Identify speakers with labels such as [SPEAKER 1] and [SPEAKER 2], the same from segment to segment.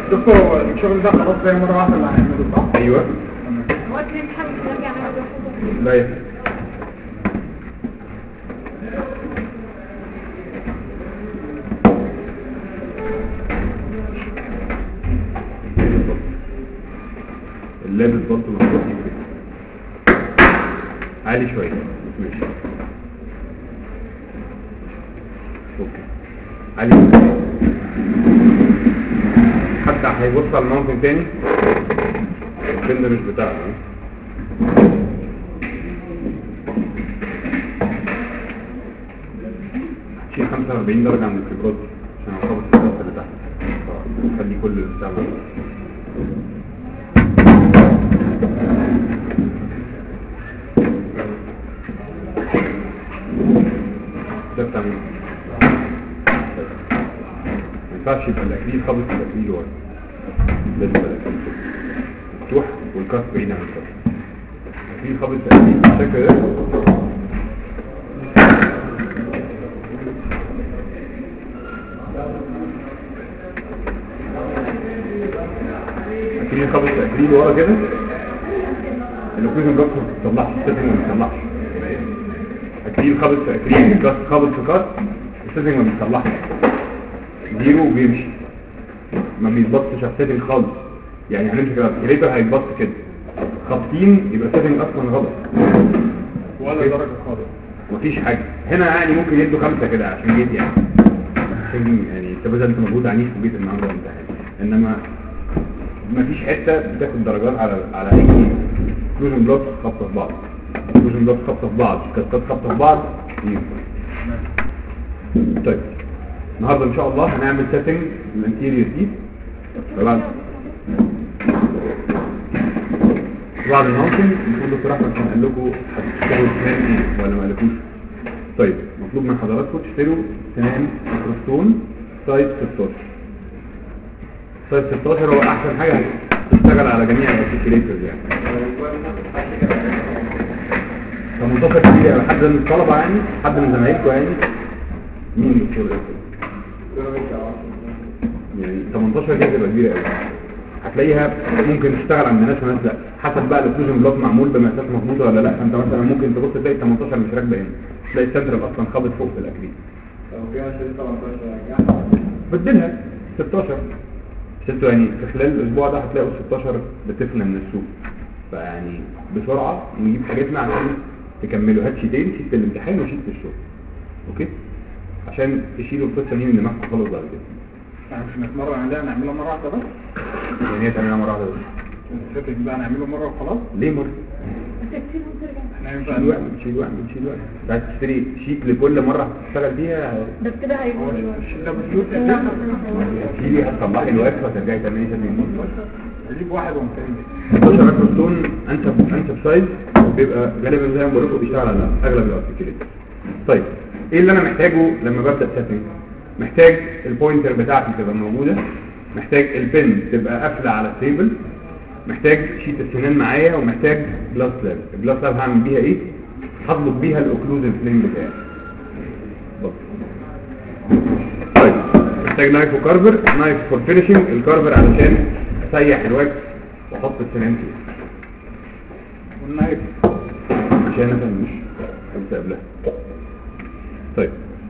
[SPEAKER 1] دكتور هو الشغل ده خلاص زي مرة واحدة اللي هنعمله صح؟
[SPEAKER 2] ايوه
[SPEAKER 3] هو كان حابب نرجع نعمل
[SPEAKER 2] لا يفرق اللاب بالظبط مفتوح عالي شوية بس ماشي اوكي عالي شوية. حد هيبص على الماونتن تاني الفيلم مش بتاعنا شيل 45 درجة عن الخبرات عشان اعرف الخبرات اللي تحت خلي كل البتاع ده. ده بتاع مين؟ ما ينفعش يبقى الاكليل خابط في الاكليل ورا لازم يبقى الاكليل مفتوح والكاف بعيد عن الكاف الاكليل خابط في الاكليل بالشكل ده اكليل خابط في الاكليل ورا كده الاوكلوجن بلوك ما بتطلعش السيتنج ما بتطلعش اكليل خابط في اكليل كاست خابط في كاست السيتنج ما بيطلعش زيرو وبيمشي ما بيتبطش على السيتنج خالص يعني هنمسك الكالكوليتر هيتبط كده خابطين يبقى السيتنج اصلا غلط
[SPEAKER 1] ولا درجة خالص
[SPEAKER 2] مفيش حاجه هنا يعني ممكن يدوا خمسه كده عشان جيت يعني عشان يعني انت بذلت مجهود عنيف وجيت النهارده الامتحان انما مفيش حته بتاخد درجات على على اي كلوجن بلوك خابطه في بعض كلوجن بلوك خابطه في بعض كاستات خابطه في بعض زيرو. طيب النهارده ان شاء الله هنعمل سيتنج للانتيريور دي طبعا بعد الموسم المفروض دكتور احمد كان قال لكم هتشتروا سنان ايه ولا ما قالكوش طيب مطلوب من حضراتكم تشتروا سنان ميكروستون سايز 16 سايز 16 هو احسن حاجه تشتغل على جميع الارتكيليترز يعني 18 كتير قوي حد من الطلبه يعني حد من زمايلكم يعني مين الدكتور ده يعني 18 دي هتبقى كبيره قوي هتلاقيها ممكن تشتغل عند ناس وناس لا حسب بقى الاكلوجن بلوك معمول بمقاسات مظبوطه ولا لا فانت مثلا ممكن تبص تلاقي 18 مش راكبه هنا تلاقي السنترال اصلا خابط فوق في الاكليل
[SPEAKER 1] لو فيها شريط 18
[SPEAKER 2] بدلها 16 شفتوا يعني في خلال الاسبوع ده هتلاقوا 16 بتفنى من السوق فيعني بسرعه نجيب حاجتنا عشان تكملوا هات شيتين شيت الامتحان وشيت الشغل اوكي عشان تشيلوا القصه دي من دماغكم خالص بعد كده
[SPEAKER 1] يعني مش نتمرن عليها نعملها مرة واحدة بس
[SPEAKER 2] يعني هي تعملها مره واحده بس
[SPEAKER 1] السيتنج بقى نعمله مرة وخلاص
[SPEAKER 2] ليه مره
[SPEAKER 3] تكتير وترجع
[SPEAKER 1] احنا ينفع
[SPEAKER 2] شيل واحد شيل واحد شيل واحد بعد تشتري شيت لكل مره هتشتغل فيها
[SPEAKER 3] بس كده
[SPEAKER 1] هو
[SPEAKER 3] هيبقى
[SPEAKER 1] الشيء ده بفلوس اساسا
[SPEAKER 2] تشيلي هتصلحي الوقت وهترجعي تعملي شيت
[SPEAKER 1] اجيب واحد ومتين
[SPEAKER 2] 16 مايكروستون انسب انسب سايز بيبقى غالبا زي ما بقول لكم بيشتغل على اغلب الارتكيوليتر طيب ايه اللي انا محتاجه لما ببدا سيتنج محتاج البوينتر بتاعتي تبقى موجوده محتاج البن تبقى قافله على التيبل محتاج شيت السنان معايا ومحتاج جلاس لاب الجلاس لاب هعمل بيها ايه هطلب بيها الاوكلوزيف بلين بتاعي بص. طيب محتاج نايف وكارفر نايف فور فينيشنج الكارفر علشان اسيح الواكس واحط السنان فيه
[SPEAKER 1] والنايف
[SPEAKER 2] عشان افنش كنت قبلها طيب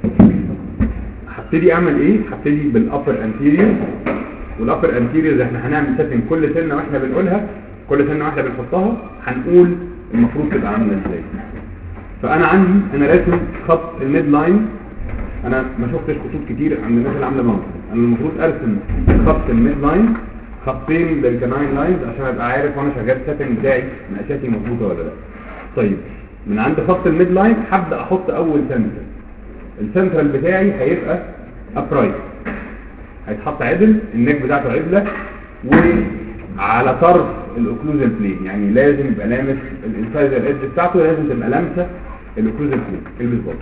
[SPEAKER 2] هبتدي اعمل ايه هبتدي بالابر انتيريور والابر انتيريور احنا هنعمل سيتنج كل سنه واحنا بنقولها كل سنه واحده بنحطها هنقول المفروض تبقى عامله ازاي فانا عندي انا راسم خط الميد لاين انا ما شفتش خطوط كتير عند الناس اللي عامله ماونت انا المفروض ارسم خط الميد لاين خطين للكناين لاينز عشان ابقى عارف وانا شغال سيتنج بتاعي مقاساتي مظبوطه ولا لا طيب من عند خط الميد لاين هبدا احط اول سنتر السنترال بتاعي هيبقى ابرايت هيتحط عدل النك بتاعته عدله وعلى طرف الاوكلوزال بلين يعني لازم يبقى لامس الانسايزر ايدج بتاعته لازم تبقى لامسه الاوكلوزال بلين البس برضه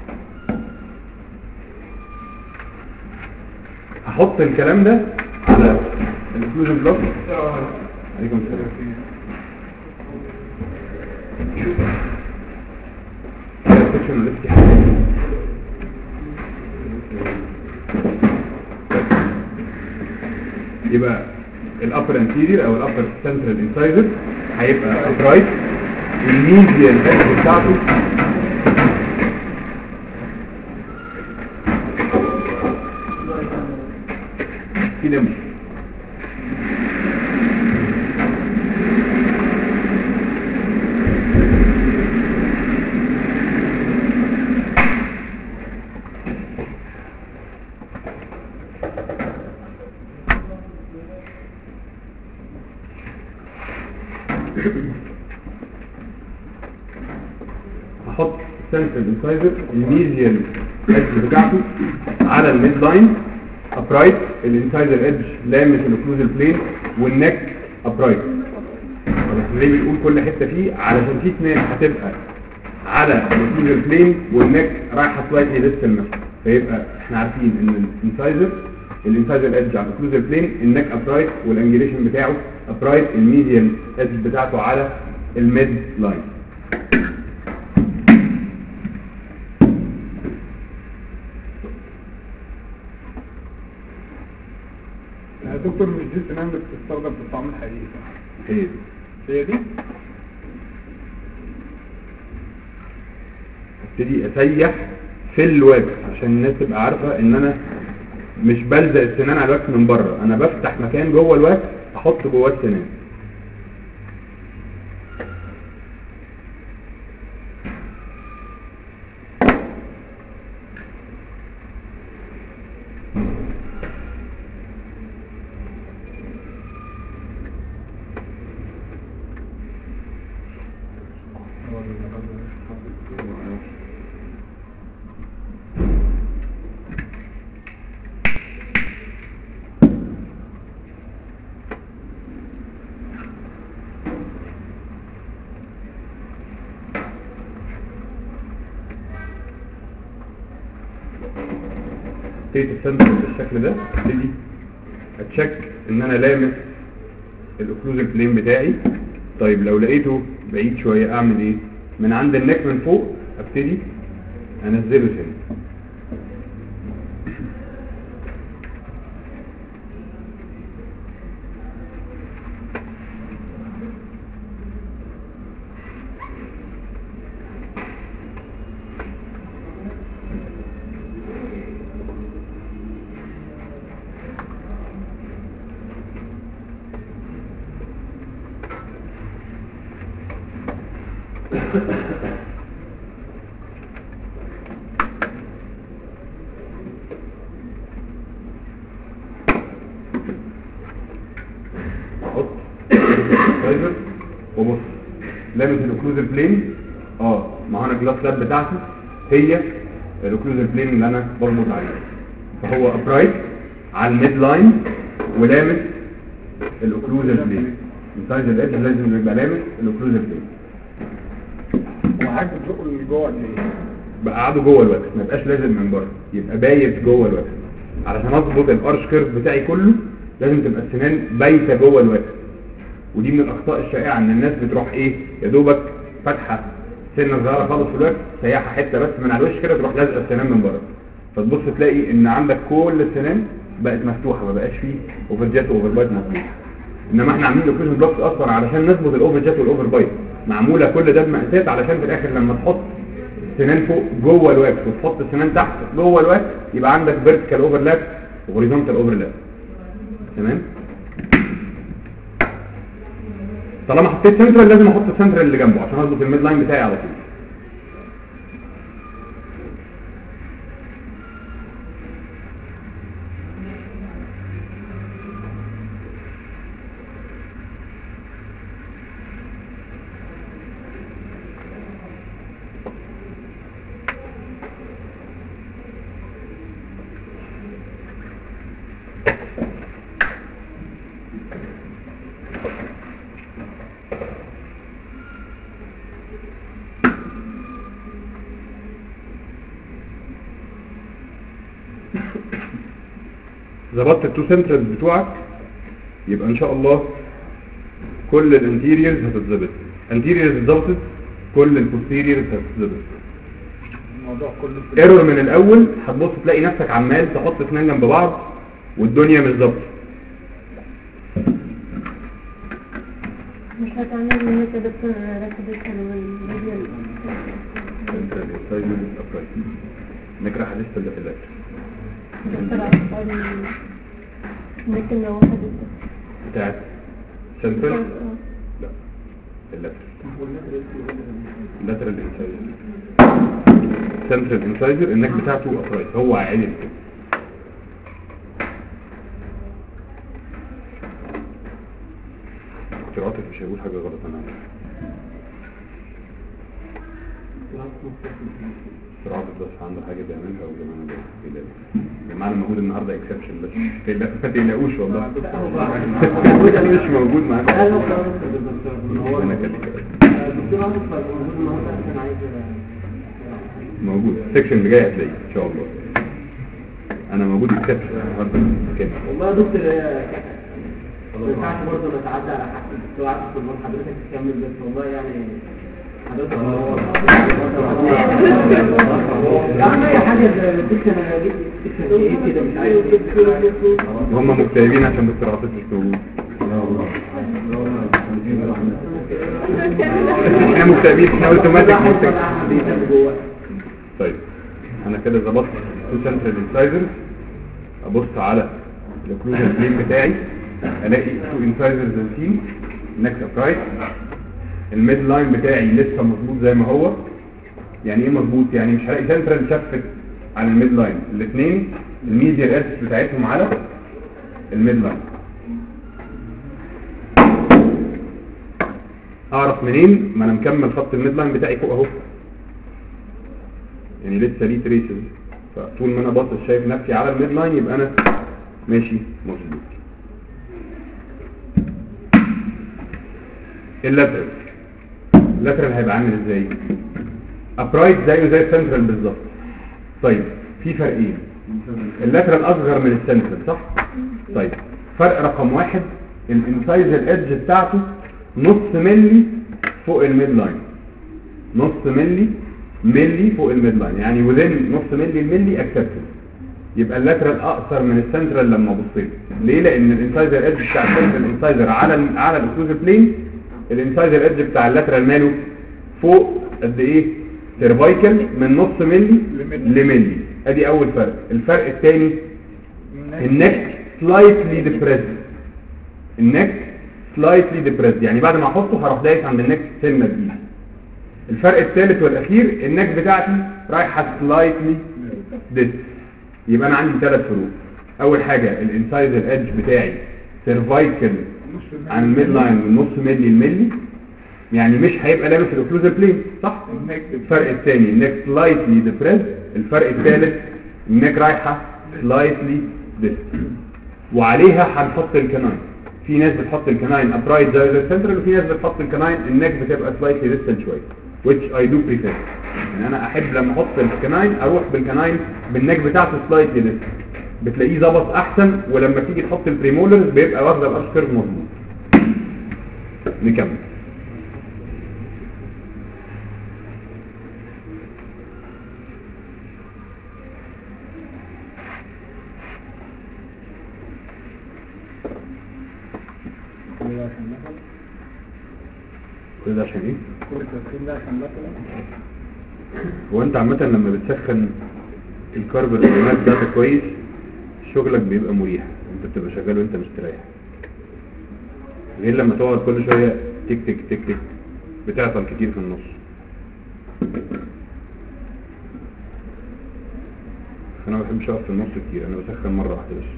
[SPEAKER 2] هحط الكلام ده على الاوكلوجن بلوك عليكم السلام السكشن اللي افتح يبقى الابر انتيرير او الابر سنترال انسايزر هيبقى ابرايت الميديال اكس بتاعته كده مش هحط سنترال انسايزر الميديال ايدج بتاعته على الميد لاين ابرايت الانسايزر ايدج لامس الاوكلوزال بلين والنك ابرايت طب احنا ليه بنقول كل حته فيه علشان في اثنين هتبقى على الاوكلوزال بلين والنك رايحه سلايتلي ديستال فيبقى احنا عارفين ان الانسايزر الانسايزر ايدج على الاوكلوزال بلين النك ابرايت والانجليشن بتاعه ابرايت الميديال ايدج بتاعته على الميد لاين
[SPEAKER 1] يا دكتور مش دي السنان اللي بتستخدم في الطعام الحقيقي صح؟
[SPEAKER 2] هي دي.
[SPEAKER 1] هي دي؟
[SPEAKER 2] ابتدي اسيح في الواكس عشان الناس تبقى عارفه ان انا مش بلزق السنان على الواكس من بره انا بفتح مكان جوه الواكس احط جواه السنان ابتدي السنتر بالشكل ده ابتدي اتشك ان انا لامس الاوكلوزال بلين بتاعي طيب لو لقيته بعيد شويه اعمل ايه من عند النك من فوق ابتدي انزله تاني احط السايزر وبص لامس الاوكلوزال بلين اه معانا الجلاس لاب بتاعته هي الاوكلوزال بلين اللي انا بربط عليه فهو ابرايت على الميد لاين ولامس الاوكلوزال بلين السايزر الادج لازم يبقى لامس الاوكلوزال بلين
[SPEAKER 1] وحاجة بتزقه اللي جوه قد ايه؟
[SPEAKER 2] بقى قاعده جوه الوكس ما يبقاش لازم من بره يبقى بايت جوه الوكس علشان اظبط الارش كيرف بتاعي كله لازم تبقى السنان بايته جوه الوكس ودي من الاخطاء الشائعه ان الناس بتروح ايه يا دوبك فاتحه سنه صغيره خالص في الوكس سياحه حته بس من على الوش كده تروح لازقه السنان من بره فتبص تلاقي ان عندك كل السنان بقت مفتوحه ما بقاش فيه اوفر جات واوفر بايت مفتوح انما احنا عاملين لوكيشن بلوكس اصلا علشان نظبط الاوفر جات والاوفر بايت معموله كل ده بمقاسات علشان في الاخر لما تحط سنان فوق جوه الواكس وتحط السنان تحت جوه الواكس يبقى عندك فيرتيكال اوفرلاب وهوريزونتال اوفرلاب تمام طالما حطيت سنترال لازم احط السنترال اللي جنبه عشان اظبط الميد لاين بتاعي على طول ظبطت التو سنترز بتوعك يبقى ان شاء الله كل الانتيريورز هتتظبط انتيريورز اتظبطت كل البوستيريورز هتتظبط
[SPEAKER 1] الموضوع كله في
[SPEAKER 2] ايرور من الاول هتبص تلاقي نفسك عمال تحط اسنان جنب بعض والدنيا مش ظابطه
[SPEAKER 3] هتعمل لي هيك يا دكتور ركبت الفيديو
[SPEAKER 2] سنترال انسايزر ابرايت انك راح لسه اللي في اللاتر
[SPEAKER 3] دكتور عبقري لكن لو واحد
[SPEAKER 2] بتاعت سنترال لا اللاتر اللاترال انسايزر سنترال انسايزر النك بتاعته ابرايت هو عادل كده دكتور عاطف مش هيقول حاجه غلط انا عارف. دكتور عاطف بس عنده حاجه بيعملها وجماعه بيلاقي جماعه الموجود النهارده اكسبشن بس لا- ما تقلقوش والله مش موجود معانا انا كده موجود السكشن اللي جاي هتلاقيه ان شاء الله انا موجود اكسبشن النهارده كامل
[SPEAKER 4] والله يا دكتور هي ما ينفعش برضه نتعدى على حق الدكتور عاطف المهم حضرتك تكمل بس والله يعني حضرتك اهم اي حاجه الدكتور انا جبت الدكتور ايه كده مش عارف ايه
[SPEAKER 2] هم مكتئبين عشان دكتور عاطف مش موجود احنا مكتئبين احنا اوتوماتيك مكتئبين. طيب انا كده ظبطت تو سنترال انسايزرز ابص على الاوكلوجن بلين بتاعي الاقي تو انسايزرز سين نكست ابرايت الميد لاين بتاعي لسه مظبوط زي ما هو يعني ايه مظبوط يعني مش هلاقي سنترال شفت على الميد لاين الاثنين الميديال ارتس بتاعتهم على الميد لاين اعرف منين ما انا مكمل خط الميد لاين بتاعي فوق اهو يعني لسه ليه تريسز فطول ما انا باصص شايف نفسي على الميد لاين يبقى انا ماشي مظبوط اللاترال اللاترال هيبقى عامل ازاي ابرايت زيه زي السنترال بالظبط طيب في فرقين اللاترال اصغر من السنترال صح طيب فرق رقم واحد الانسايزر ايدج بتاعته نص ملي فوق الميد لاين نص ملي ملي فوق الميد لاين يعني وذين نص ملي الملي اكسبتد يبقى اللاترال اقصر من السنترال لما بصيت ليه لان الانسايزر ايدج بتاع السنترال انسايزر على ال على الاكلوزيف بلين الانسايزر ايدج بتاع اللاترال ماله فوق قد ايه سيرفايكل من نص ملي لملي ادي اول فرق الفرق الثاني النك سلايتلي ديبريسد النك سلايتلي ديبريسد يعني بعد ما احطه هروح دايس عند النك سنه بايدي الفرق الثالث والاخير النك بتاعتي رايحه سلايتلي ديس يبقى انا عندي ثلاث فروق اول حاجه الانسايزر ايدج بتاعي سيرفايكل عن الميد لاين من نص ملي لملي يعني مش هيبقى لابس الاوكلوزال بلين صح الفرق الثاني النك سلايتلي ديبريس الفرق الثالث النك رايحه سلايتلي ديس وعليها هنحط الكناين في ناس بتحط الكناين ابرايت زي السنترال وفي ناس بتحط الكناين النك بتبقى سلايتلي ديستنت شويه which I do prefer يعني انا احب لما احط الكناين اروح بالكناين بالنك بتاعته سلايتلي ديستنت بتلاقيه ظبط احسن ولما تيجي تحط البريمولرز بيبقى واخده الارش كيرف مظبوط نكمل كل ده عشان ايه؟
[SPEAKER 1] كل التدخين ده عشان مثلا
[SPEAKER 2] هو انت عامة لما بتسخن الكربونات بتاعتك كويس شغلك بيبقى مريح انت بتبقى شغال وانت مستريح غير لما تقعد كل شوية تك تك تك تك بتعطل كتير في النص انا ما بحبش اقف في النص كتير انا بسخن مرة واحدة بس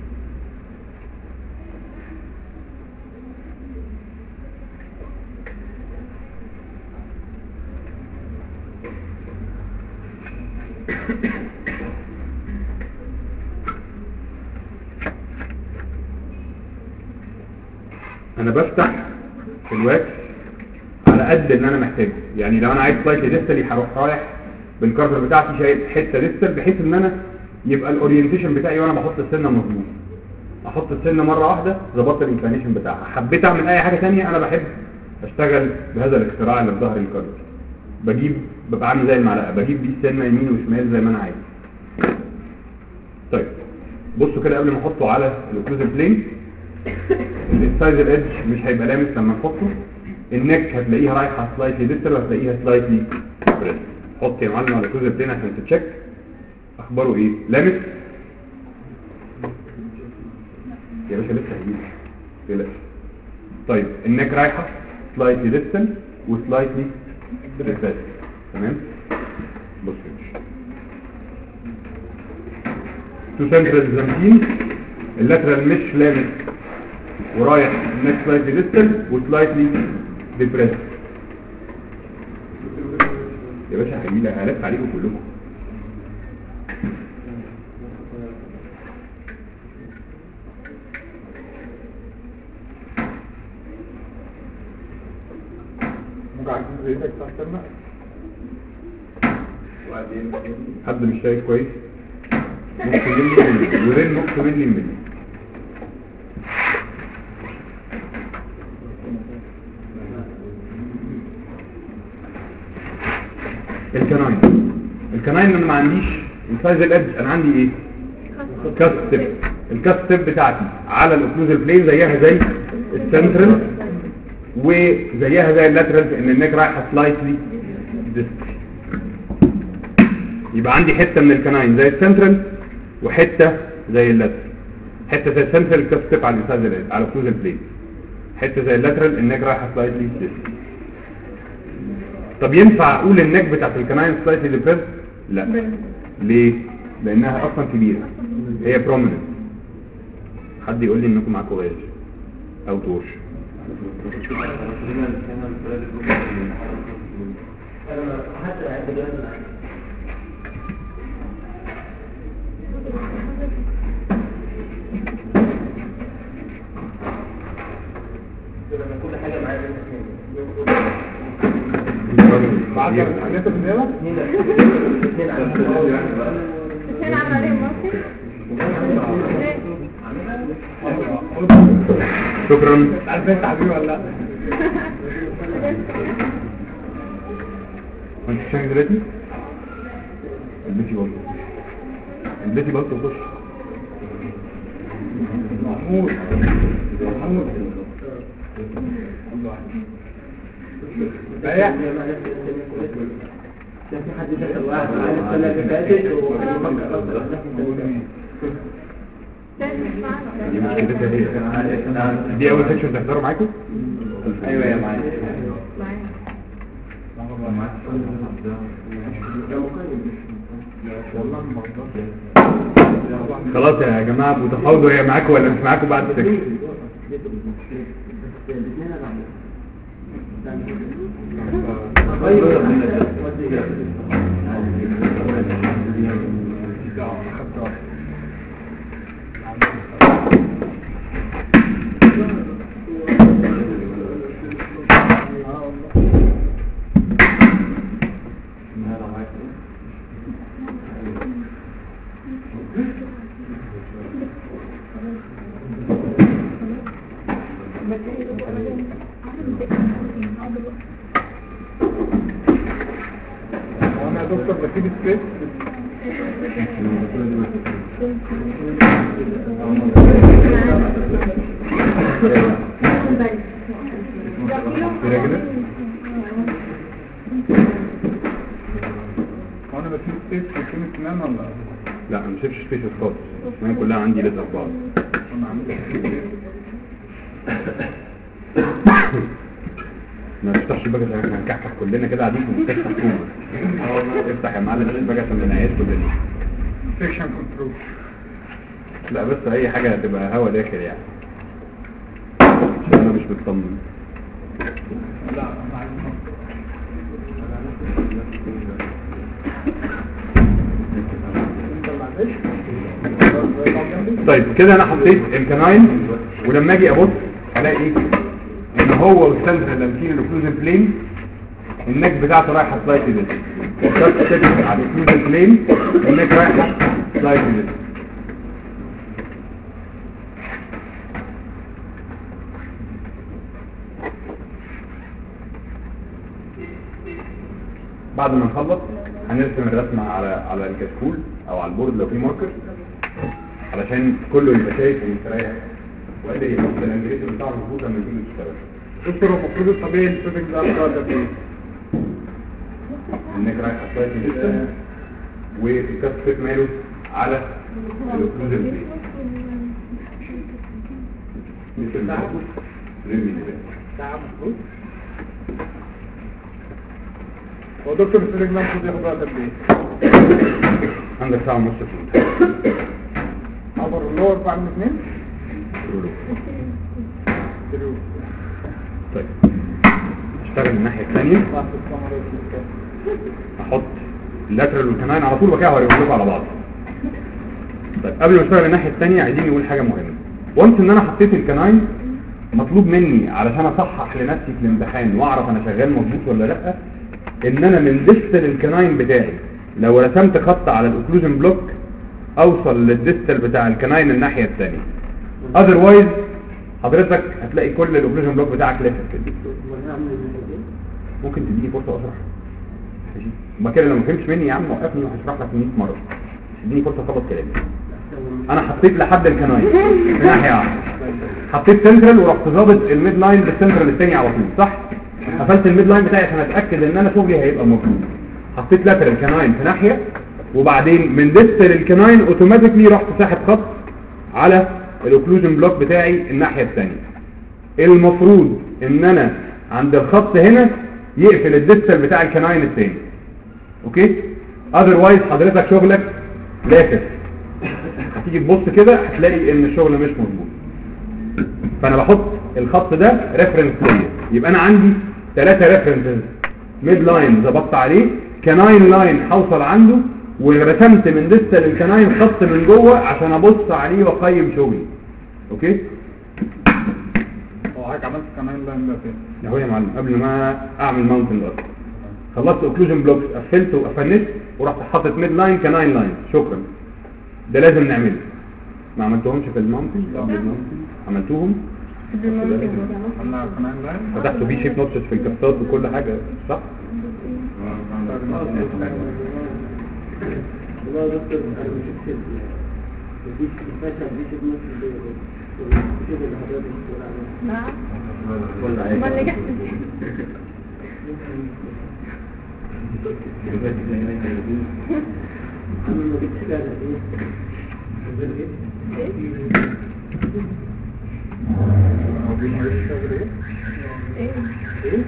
[SPEAKER 2] انا بفتح في الواكس على قد اللي انا محتاجه يعني لو انا عايز سلايت ديستالي هروح رايح بالكارتر بتاعتي شايل حته ديستال بحيث ان انا يبقى الاورينتيشن بتاعي وانا بحط السنه مظبوط احط السنه مره واحده ظبطت الانكلينيشن بتاعها حبيت اعمل اي حاجه ثانيه انا بحب اشتغل بهذا الاختراع اللي في ظهر الكارتر بجيب ببقى عامل زي المعلقه بجيب دي السنه يمين وشمال زي ما انا عايز طيب بصوا كده قبل ما احطه على الاوكلوزيف بلين السايز الادج مش هيبقى لامس لما نحطه النك هتلاقيها رايحه سلايتلي ديستال وهتلاقيها سلايتلي بريس حط يا معلم على كل بلين عشان تتشيك اخباره ايه لامس يا باشا لسه هيجيب تقلقش طيب النك رايحه سلايتلي ديستال وسلايتلي بريس تمام بص يا باشا تو سنترال زامتين اللاترال مش لامس ورايح النك سلايتلي ديستال وسلايتلي ديبريس يا باشا هجيلك هلف عليكم كلكم
[SPEAKER 1] ممكن عايز ايدك تحت الماء
[SPEAKER 2] حد مش شايف كويس نص ملي ورين نص ملي ملي الكناين الكناين انا ما عنديش السايز الادج انا عندي ايه كاست ستيب الكاست ستيب بتاعتي على الاوكلوزال بلين زيها زي السنترال وزيها زي اللاترال في ان النك رايحه سلايتلي ديستال يبقى عندي حته من الكناين زي السنترال وحته زي اللاترال حته زي السنترال كاست ستيب على الانسايز الادج على الاوكلوزال بلين حته زي اللاترال النك رايحه سلايتلي ديستال طب ينفع اقول النك بتاعت الكناين سلايتلي ديبريس لا ليه لانها اصلا كبيره هي بروميننت حد يقول لي انكم معاكم غاز او تورش
[SPEAKER 4] حتى عند الوزن كل حاجه معايا
[SPEAKER 1] بعد الحاجات الزيادة
[SPEAKER 4] اثنين عن
[SPEAKER 3] اثنين عمل عليهم مصر
[SPEAKER 2] شكرا
[SPEAKER 1] عارف انت حبيبي ولا لا
[SPEAKER 2] انت شايف دلوقتي البيتي بلطو البيتي بلطو خش
[SPEAKER 1] محمود محمود بايع
[SPEAKER 4] كان في حد دخل واحد معانا السنه اللي فاتت
[SPEAKER 2] دي مشكلتها هي دي اول سيكشن تحضروا معاكم ايوه يا معايا خلاص يا جماعه متفاوضوا هي معاكم ولا مش معاكم بعد السيكشن
[SPEAKER 1] وانا يا دكتور بسيب سبيس
[SPEAKER 2] كده كده
[SPEAKER 1] وانا بسيب سبيس في كلمة سنان ولا
[SPEAKER 2] لا ما بسيبش سبيشال خالص الاسنان كلها عندي لسه في بعض
[SPEAKER 1] انا عملت
[SPEAKER 2] ما تفتحش الباجة زي ما احنا هنكحكح كلنا كده قاعدين في مستشفى حكومة افتح يا معلم الباجة عشان العنايات كلنا
[SPEAKER 1] سيكشن كنترول
[SPEAKER 2] لا بس اي حاجة هتبقى هوا داخل يعني عشان انا مش مطمن
[SPEAKER 1] لا انا عايز انت معلش
[SPEAKER 2] طيب كده انا حطيت الكناين ولما اجي ابص الاقي ايه ان هو والسنتر اللامتين الاوكلوزن بلين النك بتاعته رايحه سلايت ديت وصلت تكتب على الاوكلوزن بلين النك رايحه سلايت ديت بعد ما نخلص هنرسم الرسمه على على الكشكول او على البورد لو في ماركر علشان كله يبقى شايف ومستريح وقد ايه الانجليزي بتاعه المفروض لما يكون يشتغل
[SPEAKER 1] دكتور هو المفروض الطبيعي السيتنج ده بيقعد قد ايه؟
[SPEAKER 2] انك رايح اسلايد جدا والكاست فيت ماله على الاوكلوجن بليد مثل المفروض رمي دلوقتي
[SPEAKER 1] ساعة المفروض هو دكتور السيتنج ده المفروض ياخد وقت قد ايه؟
[SPEAKER 2] عندك ساعة ونص في الامتحان
[SPEAKER 1] عبر اللور بعمل اثنين؟ تلو
[SPEAKER 2] طيب اشتغل الناحية الثانية
[SPEAKER 1] راح في السمر والسكر.
[SPEAKER 2] احط اللاترال والكناين على طول وكده هوريهم لكم على بعض طيب قبل ما اشتغل الناحيه الثانيه عايزين نقول حاجه مهمه وانس ان انا حطيت الكناين مطلوب مني علشان اصحح لنفسي في الامتحان واعرف انا شغال مظبوط ولا لا ان انا من ديستال الكناين بتاعي لو رسمت خط على الاوكلوجن بلوك اوصل للديستال بتاع الكناين الناحيه الثانيه اذروايز حضرتك هتلاقي كل الاوكلوجن بلوك بتاعك لافف كده ممكن تديني فرصه اشرح ماشي ما كده لو ما فهمتش مني يا عم وقفني وهشرح لك 100 مره اديني فرصه اخلص كلامي انا حطيت لحد الكناين في ناحيه واحده حطيت سنترال ورحت ظابط الميد لاين بالسنترال الثاني على طول صح قفلت الميد لاين بتاعي عشان اتاكد ان انا شغلي هيبقى مظبوط حطيت لاترال كناين في ناحيه وبعدين من ديستال الكناين اوتوماتيكلي رحت ساحب خط على الاوكلوجن بلوك بتاعي الناحيه الثانيه المفروض ان انا عند الخط هنا يقفل الديستال بتاع الكناين الثاني اوكي اذروايز حضرتك شغلك لافف هتيجي تبص كده هتلاقي ان الشغل مش مظبوط فانا بحط الخط ده ريفرنس ليا يبقى انا عندي ثلاثة ريفرنسز ميد لاين ظبطت عليه كناين لاين هوصل عنده ورسمت من ديستال الكناين خط من جوه عشان ابص عليه واقيم شغلي اوكي
[SPEAKER 1] هو حضرتك عملت كمان لاين ده فين؟
[SPEAKER 2] اهو يا معلم قبل ما اعمل ماونتن الارض خلصت اوكلوجن بلوكس قفلت وقفلت ورحت حاطط ميد لاين كناين لاين شكرا ده لازم نعمله ما عملتهمش في الماونتن لا عملتوهم
[SPEAKER 1] عملنا كمان لاين
[SPEAKER 2] فتحتوا فيه شيب نوتشز في الكاستات وكل حاجه صح
[SPEAKER 4] والله يا دكتور انا مش كتير مفيش فاشل مفيش نص كده اللي حضرتك بتقول عليه
[SPEAKER 3] نعم
[SPEAKER 2] ولا
[SPEAKER 3] امال نجحت
[SPEAKER 4] انا ما جبتش كده ايه
[SPEAKER 1] هو دي مش شغل ايه؟
[SPEAKER 3] ايه
[SPEAKER 4] ايه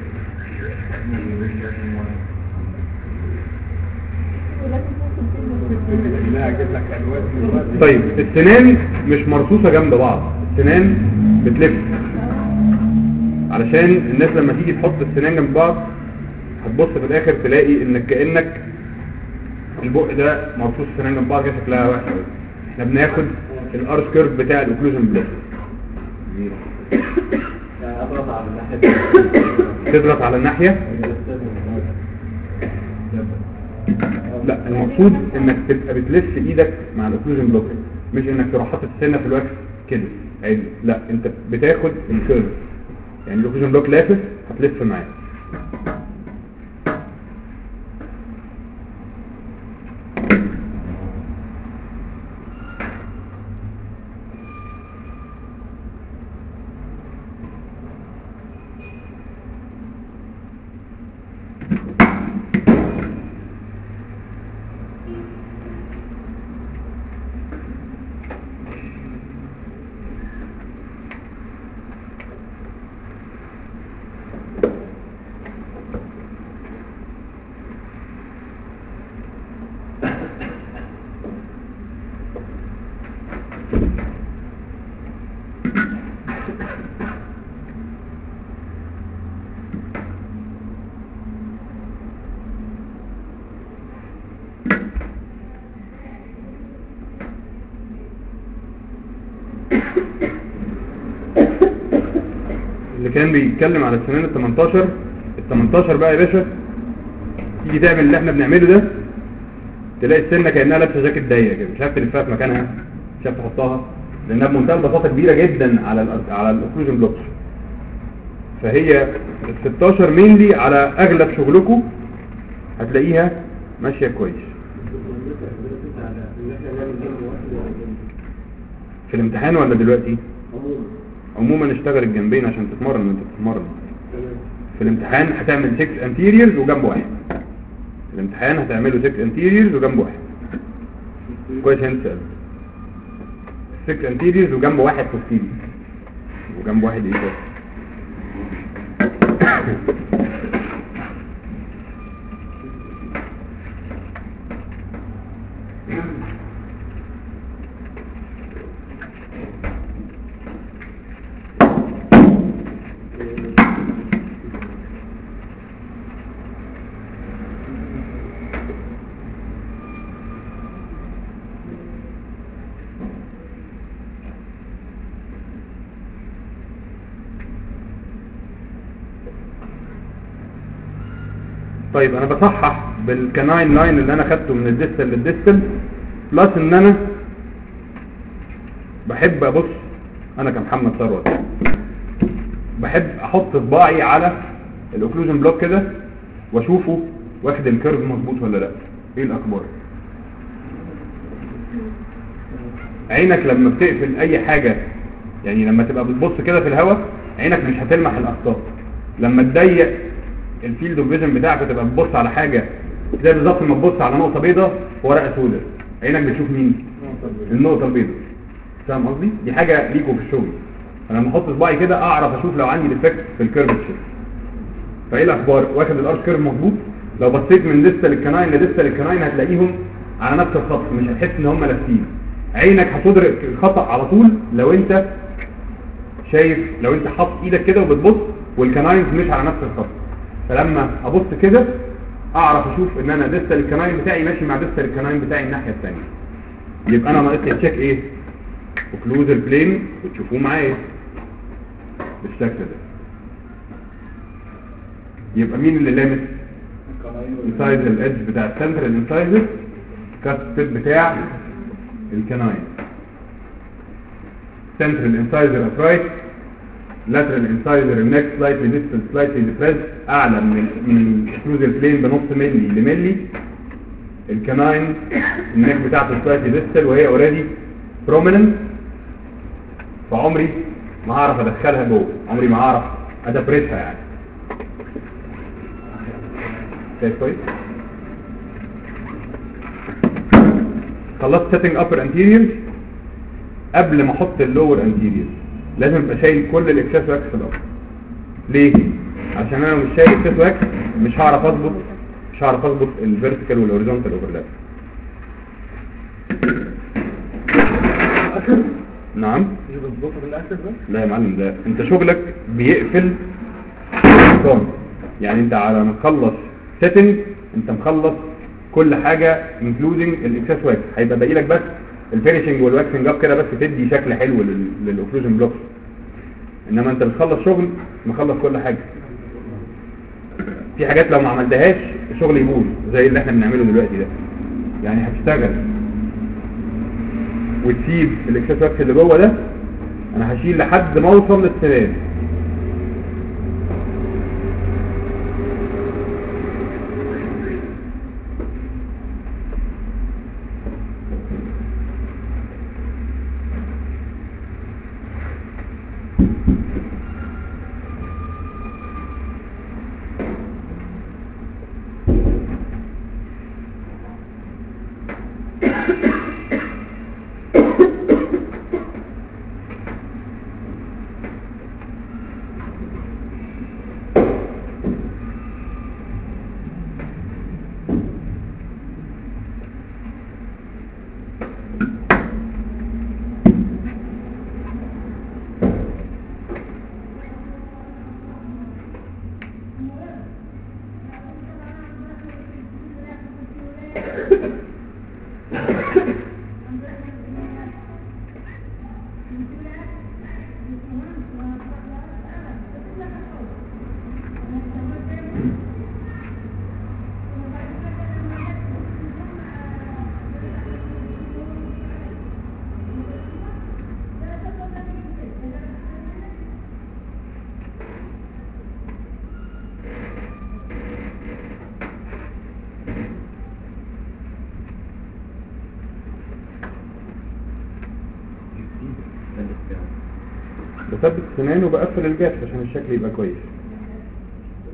[SPEAKER 3] ولازم توصل فين
[SPEAKER 1] لا اجيب لك الوان دلوقتي
[SPEAKER 2] طيب السنان مش مرصوصه جنب بعض السنان بتلف علشان الناس لما تيجي تحط السنان جنب بعض هتبص في الاخر تلاقي انك كانك البق ده مرصوص السنان جنب بعض كده شكلها وحش قوي احنا بناخد الارش كيرف بتاع الاوكلوجن بليس
[SPEAKER 4] اضغط على الناحيه
[SPEAKER 2] تضغط على الناحيه لا المقصود انك تبقى بتلف ايدك مع الاوكلوجن بلوك مش انك تروح حاطط السنه في الوكس كده عادي لا انت بتاخد الكيرف يعني الاوكلوجن بلوك لافف هتلف معاه اللي كان بيتكلم على السنان ال 18 ال 18 بقى يا باشا تيجي تعمل اللي احنا بنعمله ده تلاقي السنه كانها لابسه جاكيت ضيق كده مش عارف تلفها في مكانها مش عارف تحطها لانها بمنتهى البساطه كبيره جدا على ال على الاوكلوجن بلوكس فهي ال 16 مينلي على اغلب شغلكم هتلاقيها ماشيه كويس في الامتحان ولا دلوقتي
[SPEAKER 4] عموما
[SPEAKER 2] عموما اشتغل الجنبين عشان تتمرن انت بتتمرن في الامتحان هتعمل 6 انتيريورز وجنب واحد في الامتحان هتعمله 6 انتيريورز وجنب واحد كويس انت سألت 6 انتيريورز وجنب واحد بوستيريور وجنب واحد ايه كده طيب انا بصحح بالكناين لاين اللي انا خدته من الديستل للديستل بلس ان انا بحب ابص انا كمحمد ثروت بحب احط صباعي على الاوكلوجن بلوك كده واشوفه واخد الكيرف مظبوط ولا لا ايه الاخبار عينك لما بتقفل اي حاجة يعني لما تبقى بتبص كده في الهواء عينك مش هتلمح الاخطاء لما تضيق الفيلد اوف فيجن بتاعك وتبقى بتبص على حاجة زي بالظبط لما تبص على نقطة بيضاء في ورقة سوداء عينك بتشوف مين النقطة البيضاء فاهم قصدي دي حاجة ليكوا في الشغل انا لما احط صباعي كده اعرف اشوف لو عندي ديفكت في الكيرفتشر فايه الاخبار واخد الارش كيرف مظبوط لو بصيت من لسه للكناين للسه للكناين هتلاقيهم على نفس الخط مش هتحس ان هم لافتين عينك هتدرك الخطأ على طول لو انت شايف لو انت حاطط ايدك كده وبتبص والكناينز مش على نفس الخط فلما ابص كده اعرف اشوف ان انا ديستال الكناين بتاعي ماشي مع ديستال الكناين بتاعي الناحيه الثانيه يبقى انا ناقص لي تشيك ايه اوكلوزر بلين وتشوفوه معايا بالشكل ده يبقى مين اللي لامس انسايزر الادج بتاع السنتر الانسايزر كات بتاع الكناين central incisor upright lateral incisor neck slightly distal slightly depressed اعلى من من الاكلوزال بلين بنص ملي لملي الكناين النك بتاعته slightly distal وهي اوريدي prominent فعمري ما هعرف ادخلها جوه عمري ما هعرف ادبرسها يعني شايف كويس خلصت setting upper anterior قبل ما احط اللور انتيريور لازم ابقى شايل كل الاكسس واكس في الارض ليه عشان انا مش شايل اكسس واكس مش هعرف اظبط مش هعرف اظبط الفيرتيكال والهوريزونتال اوفرلاب نعم
[SPEAKER 1] مش بتظبطه بالاخر ده
[SPEAKER 2] لا يا معلم ده انت شغلك بيقفل النظام يعني انت على ما تخلص سيتنج انت مخلص كل حاجه انكلودنج الاكسس واكس هيبقى باقي لك بس الفينشنج والواكسنج اب كده بس تدي شكل حلو للاوكلوجن بلوكس انما انت بتخلص شغل مخلص كل حاجه في حاجات لو ما عملتهاش الشغل يبوظ زي اللي احنا بنعمله دلوقتي ده يعني هتشتغل وتسيب الاكسس واكس اللي جوه ده انا هشيل لحد ما اوصل للسنان بثبت سنانه وبقفل الجاف عشان الشكل يبقى كويس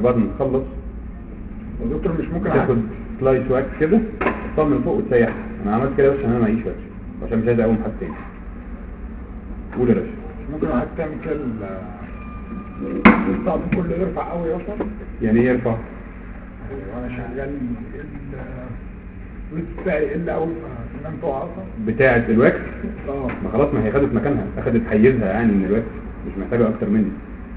[SPEAKER 2] بعد ما تخلص
[SPEAKER 1] يا دكتور مش ممكن
[SPEAKER 2] تاخد سلايس واكس كده تحطها من فوق وتسيحها انا عملت كده بس عشان انا معيش واكس عشان مش عايز اقوم حد تاني قول يا باشا
[SPEAKER 1] مش ممكن حضرتك تعمل كده ال- الضغط كله يرفع قوي اصلا
[SPEAKER 2] يعني ايه يرفع
[SPEAKER 1] وانا شغال ال- الويت بتاعي يقل قوي فالسنان تقع اصلا
[SPEAKER 2] بتاعة الواكس
[SPEAKER 1] اه
[SPEAKER 2] ما خلاص ما هي خدت مكانها اخدت حيزها يعني من الواكس مش محتاجة اكتر مني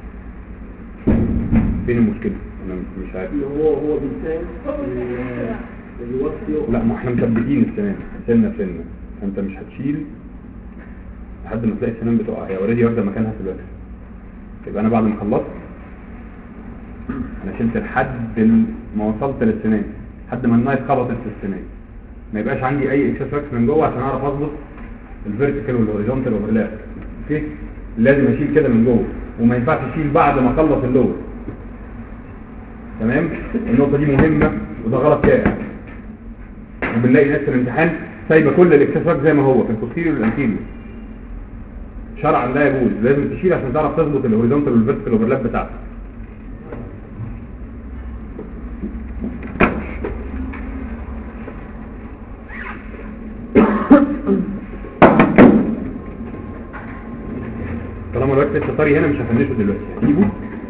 [SPEAKER 2] فين المشكلة انا مش عارف
[SPEAKER 4] اللي هو هو بيساعد الوقت يقف
[SPEAKER 2] لا ما احنا مثبتين السنان سنة بسنة فانت مش هتشيل لحد ما تلاقي السنان بتقع هي اوريدي واخدة مكانها في الواكس يبقى انا بعد ما خلصت انا شلت لحد ال- ما وصلت للسنان لحد ما النايت خبطت في السنان ما يبقاش عندي اي اكسس واكس من جوه عشان اعرف اظبط الفيرتيكال والهوريزونتال اوفرلاب اوكي لازم اشيل كده من جوه وما ينفعش اشيل بعد ما اخلص اللور تمام النقطه دي مهمه وده غلط شائع وبنلاقي ناس في الامتحان سايبه كل الاكسس واكس زي ما هو في البوستيريور والانتيريور شرعا لا يجوز لازم تشيل عشان تعرف تظبط الهوريزونتال والفيرتيكال اوفرلاب بتاعتك طالما الوقت لسه طري هنا مش هفنشه دلوقتي هجيبه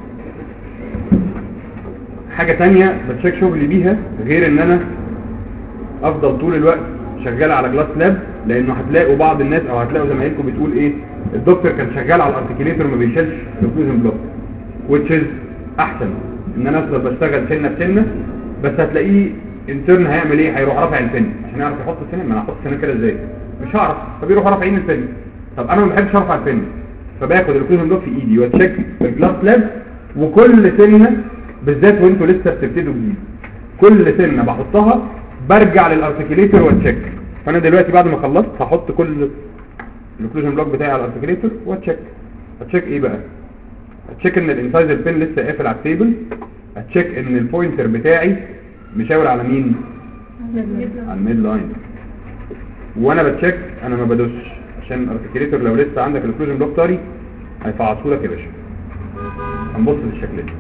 [SPEAKER 2] حاجة تانية بتشيك شغلي بيها غير ان انا افضل طول الوقت شغال على جلاس لاب لانه هتلاقوا بعض الناس او هتلاقوا زمايلكم بتقول ايه الدكتور كان شغال على الارتكيليتور ما بيشيلش الاوكلوجن بلوك which is احسن ان انا افضل بشتغل سنه بسنه بس هتلاقيه انترن هيعمل ايه هيروح رافع الفن عشان يعرف يحط السن ما انا هحط السن كده ازاي مش هعرف فبيروح رافعين الفن طب انا ما بحبش ارفع الفن فباخد الاوكلوجن بلوك في ايدي واتشيك بالجلاس لاب وكل سنه بالذات وانتوا لسه بتبتدوا جديد كل سنه بحطها برجع للارتكيليتور واتشيك فانا دلوقتي بعد ما خلصت هحط كل الاوكلوجن بلوك بتاعي على الارتكيليتور واتشيك اتشيك ايه بقى اتشيك ان الانسايزر بين لسه قافل على التيبل اتشيك ان البوينتر بتاعي مشاور على مين على الميد لاين وانا بتشيك انا ما بدوسش عشان الارتكيليتور لو لسه عندك الاوكلوجن بلوك طري هيفعصوا لك يا باشا هنبص بالشكل ده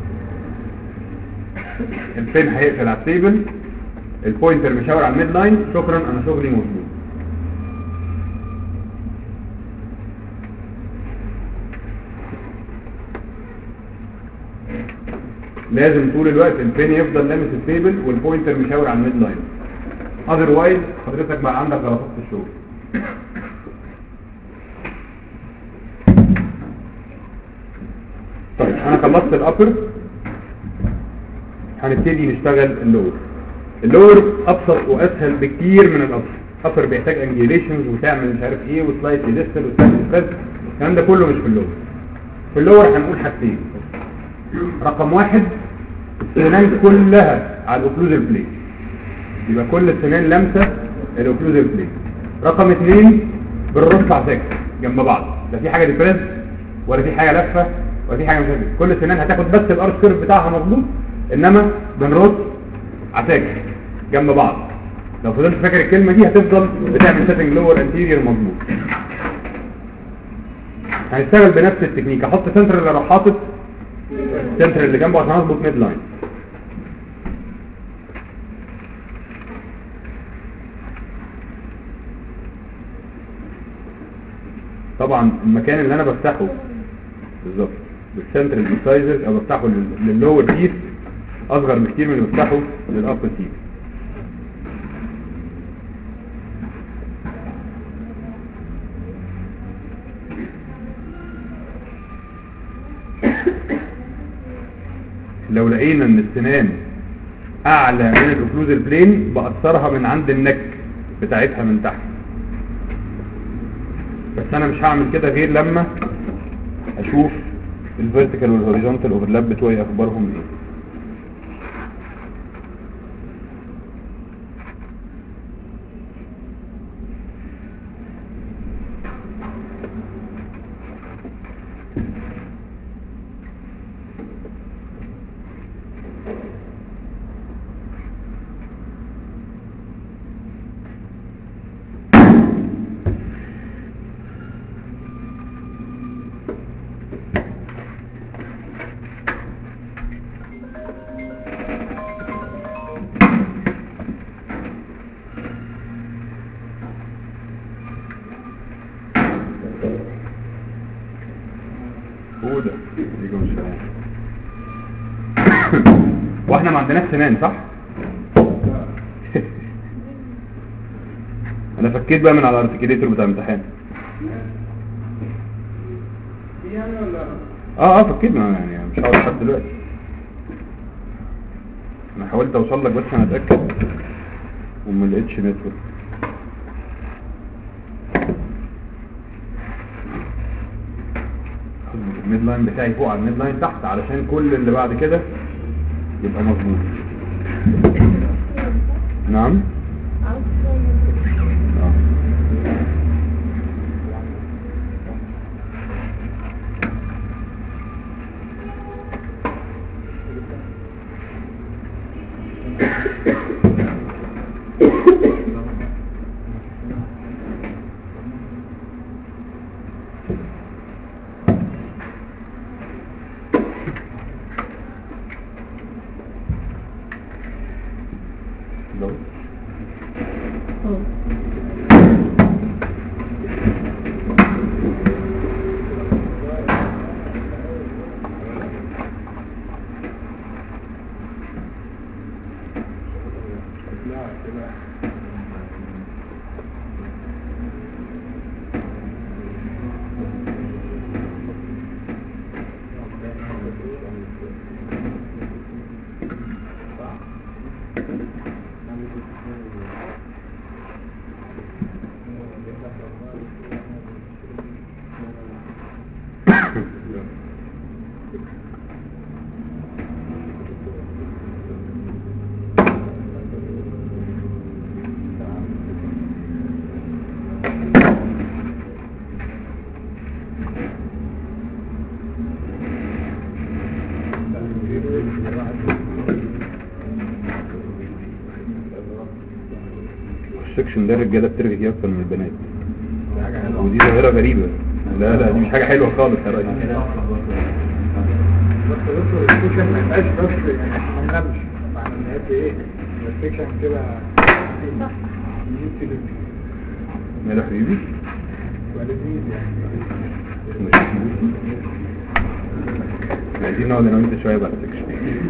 [SPEAKER 2] البين هيقفل على التيبل البوينتر مشاور على الميد لاين شكرا انا شغلي مظبوط لازم طول الوقت البين يفضل لامس التيبل والبوينتر مشاور على الميد لاين اذروايز حضرتك بقى عندك غلطات في الشغل طيب انا خلصت الابر هنبتدي نشتغل اللور اللور ابسط واسهل بكتير من الابر الابر بيحتاج انجيليشنز وتعمل مش عارف ايه وسلايد ديستل وسلايد سبريد الكلام ده كله مش في اللور في اللور هنقول حاجتين رقم واحد السنان كلها على الاوكلوزيف بليت يبقى كل السنان لامسه الاوكلوزيف بليت رقم اثنين بنرص عساكر جنب بعض لا في حاجه ديفرنس ولا في حاجه لفه ولا في حاجه مش عارف إيه. كل السنان هتاخد بس الارش كيرف بتاعها مظبوط انما بنرص عساكر جنب بعض لو فضلت فاكر الكلمه دي هتفضل بتعمل سيتنج لور انتيريور مظبوط هنشتغل بنفس التكنيك احط سنتر اللي اروح حاطط السنتر اللي جنبه عشان اظبط ميد لاين طبعا المكان اللي انا بفتحه بالظبط بالسنتر الانسايزر او بفتحه لل- لللور تيث اصغر بكتير من اللي بفتحه للابر تيث لو لقينا ان السنان اعلى من الاوكلوزال بلين بأثرها من عند النك بتاعتها من تحت بس انا مش هعمل كده غير لما اشوف الفيرتيكال والهوريزونتال اوفرلاب بتوعي اخبارهم ايه احنا ما عندناش سنان صح انا فكيت بقى من على الارتكيليتور بتاع الامتحان
[SPEAKER 1] في يعني ولا
[SPEAKER 2] اه اه فكيت ما يعني مش هقعد لحد دلوقتي انا حاولت اوصل لك بس انا اتاكد وما لقيتش نتورك اظبط الميد لاين بتاعي فوق على الميد لاين تحت علشان كل اللي بعد كده يبقى مظبوط نعم
[SPEAKER 3] عاوز شوية.
[SPEAKER 2] اه لو
[SPEAKER 1] لا كده
[SPEAKER 2] السكشن ده الرجاله بترغي فيه اكتر من البنات
[SPEAKER 1] دي حاجة حلوة
[SPEAKER 2] ودي ظاهره غريبه لا لا دي مش حاجه حلوه خالص يا ريس
[SPEAKER 1] بس دكتور السكشن ما يبقاش بس يعني احنا ما ننامش معنى ان هي ايه السكشن كده يجيب تلفزيون
[SPEAKER 2] ماله حبيبي
[SPEAKER 1] ولذيذ يعني
[SPEAKER 2] عايزين نقعد انا وانت شويه بقى السكشن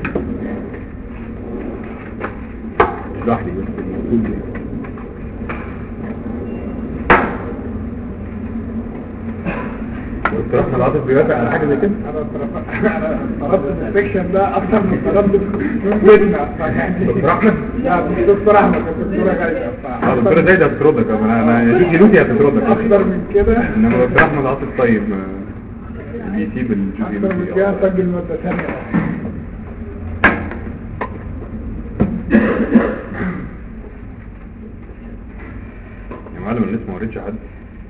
[SPEAKER 2] اشرح لي بس الموضوع ده. دكتور احمد عاطف بيوافق على حاجه زي كده
[SPEAKER 1] انا طرف- انا طلبت السكشن ده اكتر من طلبت من ودنا فيعني
[SPEAKER 2] دكتور احمد
[SPEAKER 1] لا مش دكتور احمد الدكتوره غايبه
[SPEAKER 2] اه دكتوره زايده هتطردك انا انا يا جوزي لوسي هتطردك
[SPEAKER 1] اكتر من كده
[SPEAKER 2] انما دكتور احمد عاطف طيب ما بيسيب الجوزي
[SPEAKER 1] اكتر من
[SPEAKER 2] لوسي
[SPEAKER 1] كده
[SPEAKER 2] اه.
[SPEAKER 1] نسجل ماده ثانيه
[SPEAKER 2] يا معلم انا لسه ما وريتش حد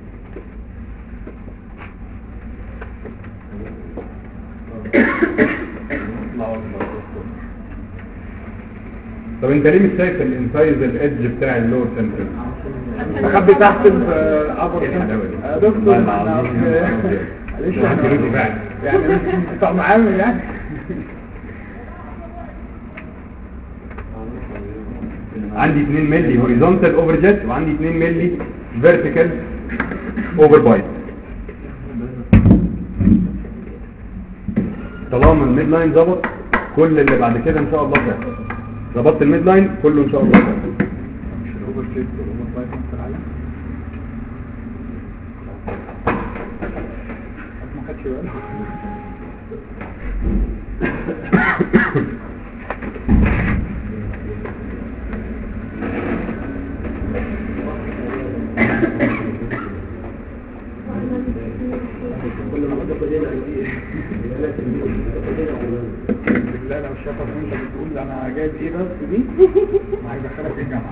[SPEAKER 2] طب انت ليه مش شايف الانسايز الادج بتاع اللور سنتر
[SPEAKER 1] مخبي تحت الابر
[SPEAKER 2] ايه الحلاوه دي
[SPEAKER 1] يا دكتور
[SPEAKER 2] والله
[SPEAKER 1] احنا
[SPEAKER 2] العظيم يا نهار أبيض.
[SPEAKER 1] معلش
[SPEAKER 2] واحد
[SPEAKER 1] احنا-
[SPEAKER 2] جلوسي فعلا.
[SPEAKER 1] يعني مش بتاع معامل يعني
[SPEAKER 2] عندي 2 مللي هوريزونتال اوفر جيت وعندي 2 مللي فيرتيكال اوفر بايت طالما الميد لاين ظبط كل اللي بعد كده ان شاء الله سهل ظبطت الميد لاين كله ان شاء الله سهل
[SPEAKER 1] مش الاوفر شيت والاوفر بايت ممكن على ما خدش باله
[SPEAKER 4] كل ما قلت كلنا عايزين
[SPEAKER 1] بالله لو شافك وانت بتقول انا جايب ايه بس دي ما هيدخلك الجامعه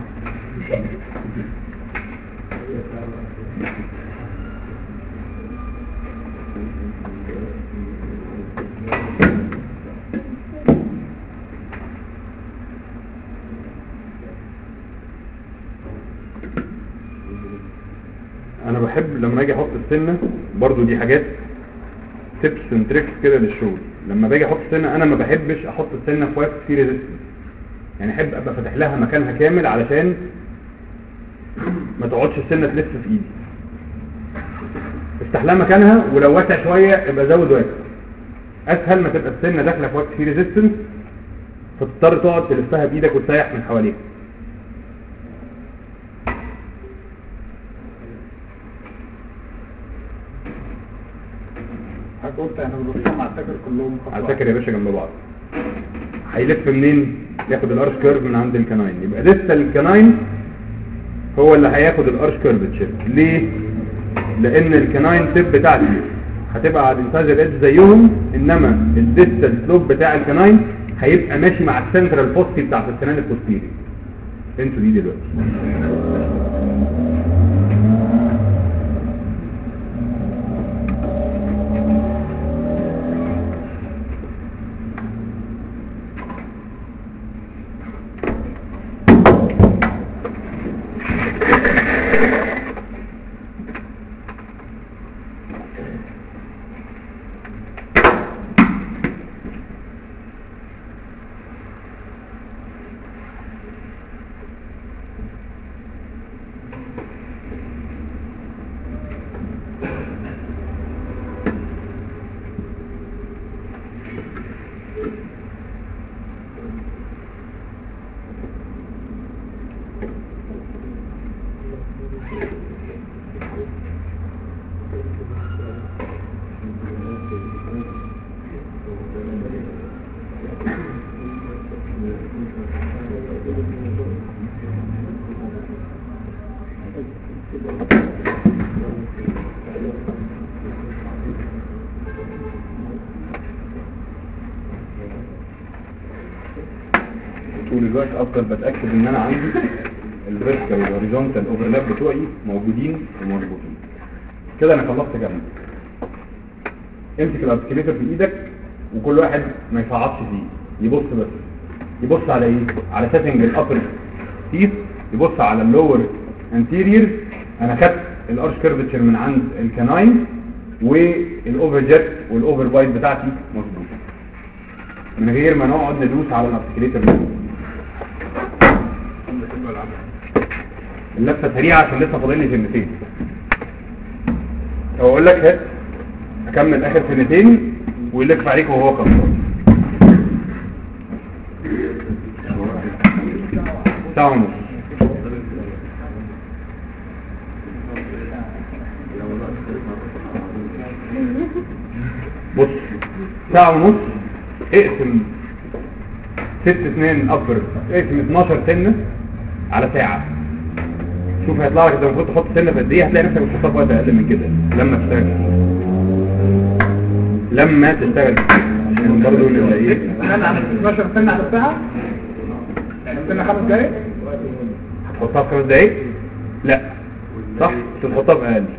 [SPEAKER 2] انا بحب لما اجي احط السنه برضو دي حاجات تيبس اند تريكس كده للشغل لما باجي احط السنه انا ما بحبش احط السنه في وقت فيه ريزيستنس يعني احب ابقى فاتح لها مكانها كامل علشان ما تقعدش السنه تلف في ايدي افتح لها مكانها ولو واسع شويه يبقى زود واسع اسهل ما تبقى السنه داخله في وقت فيه ريزيستنس فتضطر تقعد تلفها بايدك وتسيح من حواليها
[SPEAKER 1] حضرتك قلت احنا بنرسم على التاجر كلهم خط
[SPEAKER 2] على
[SPEAKER 1] واحد.
[SPEAKER 2] فاكر يا باشا جنب بعض هيلف منين ياخد الارش كيرف من عند الكناين يبقى لسه الكناين هو اللي هياخد الارش كيرفتشر ليه لان الكناين تيب بتاعتي هتبقى على الانتاج ايدج زيهم انما الديستال سلوب بتاع الكناين هيبقى ماشي مع السنترال بوستي بتاعت السنان البوستيري انتوا دي دلوقتي طول الوقت افضل بتاكد ان انا عندي الفيرتيكال والهوريزونتال اوفرلاب بتوعي موجودين ومظبوطين كده انا خلصت جنب امسك الارتكليتر في ايدك وكل واحد ما يصعدش فيه يبص بس يبص على ايه على سيتنج الابر تيث يبص على اللور انتيرير انا خدت الارش كيرفتشر من عند الكناين والاوفر جيت والاوفر بايت بتاعتي مظبوطه من غير ما نقعد ندوس على الارتكليتر ده اللفه سريعه عشان لسه فاضل لي سنتين او اقول لك هات اكمل اخر سنتين ويلف عليك وهو خلصان ساعه ونص بص ساعه ونص اقسم ست سنين ابر اقسم 12 سنه على ساعه شوف هيطلع لك انت المفروض تحط سنه في قد ايه هتلاقي نفسك بتحطها في وقت اقل من كده لما تشتغل لما تشتغل عشان برضه نبقى ايه
[SPEAKER 1] انا عملت 12 سنه على الساعه يعني سنه خمس دقايق
[SPEAKER 2] هتحطها في خمس دقايق لا صح انت تحطها في اقل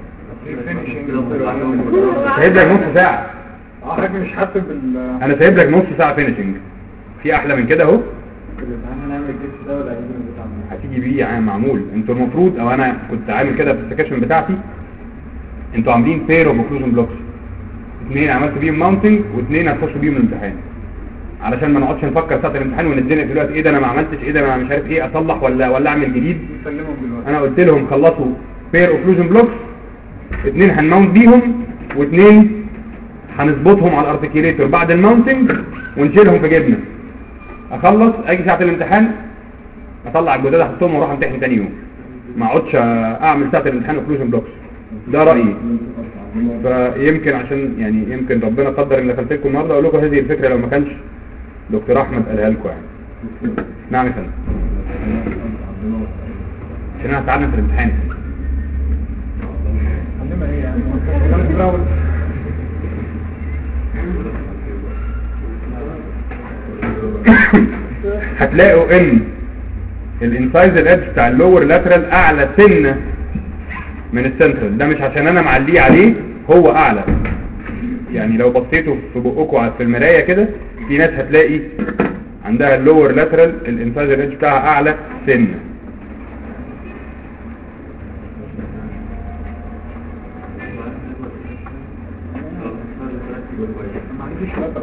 [SPEAKER 2] سايب لك نص ساعه
[SPEAKER 1] اه حضرتك مش حاسب بال
[SPEAKER 2] انا سايب لك نص ساعه فينيشنج في احلى من كده اهو
[SPEAKER 4] هنعمل الجيش ده ولا عايزين بتاعنا
[SPEAKER 2] هتيجي بيه يعني معمول انتوا المفروض او انا كنت عامل كده في السكاشن بتاعتي انتوا عاملين بير اوف اوكلوجن بلوكس اثنين عملت بيهم ماونتنج واثنين هتخشوا بيهم الامتحان علشان ما نقعدش نفكر ساعه الامتحان ونتزنق دلوقتي ايه ده انا ما عملتش ايه ده انا مش عارف ايه اصلح ولا ولا اعمل جديد
[SPEAKER 1] نسلمهم دلوقتي
[SPEAKER 2] انا قلت لهم خلصوا بير اوكلوجن بلوكس اثنين هنماونت بيهم واثنين هنظبطهم على الارتكيليتور بعد الماونتنج ونشيلهم في جبنه اخلص اجي ساعه الامتحان اطلع الجداد احطهم واروح امتحن تاني يوم ما اقعدش اعمل ساعه الامتحان اوكلوجن بلوكس ده رايي فيمكن عشان يعني يمكن ربنا قدر ان دخلت لكم النهارده اقول لكم هذه الفكره لو ما كانش دكتور احمد قالها لكم يعني نعم يا فندم عشان انا هتعلم في الامتحان
[SPEAKER 1] عندنا ايه يعني كلام جراول
[SPEAKER 2] هتلاقوا ان الانسايز الادج بتاع اللور لاترال اعلى سنه من السنترال ده مش عشان انا معليه عليه هو اعلى يعني لو بصيتوا في بقكم في المرايه كده في ناس هتلاقي عندها اللور لاترال الانسايز الادج بتاعها اعلى سنه
[SPEAKER 1] ما عنديش لاتر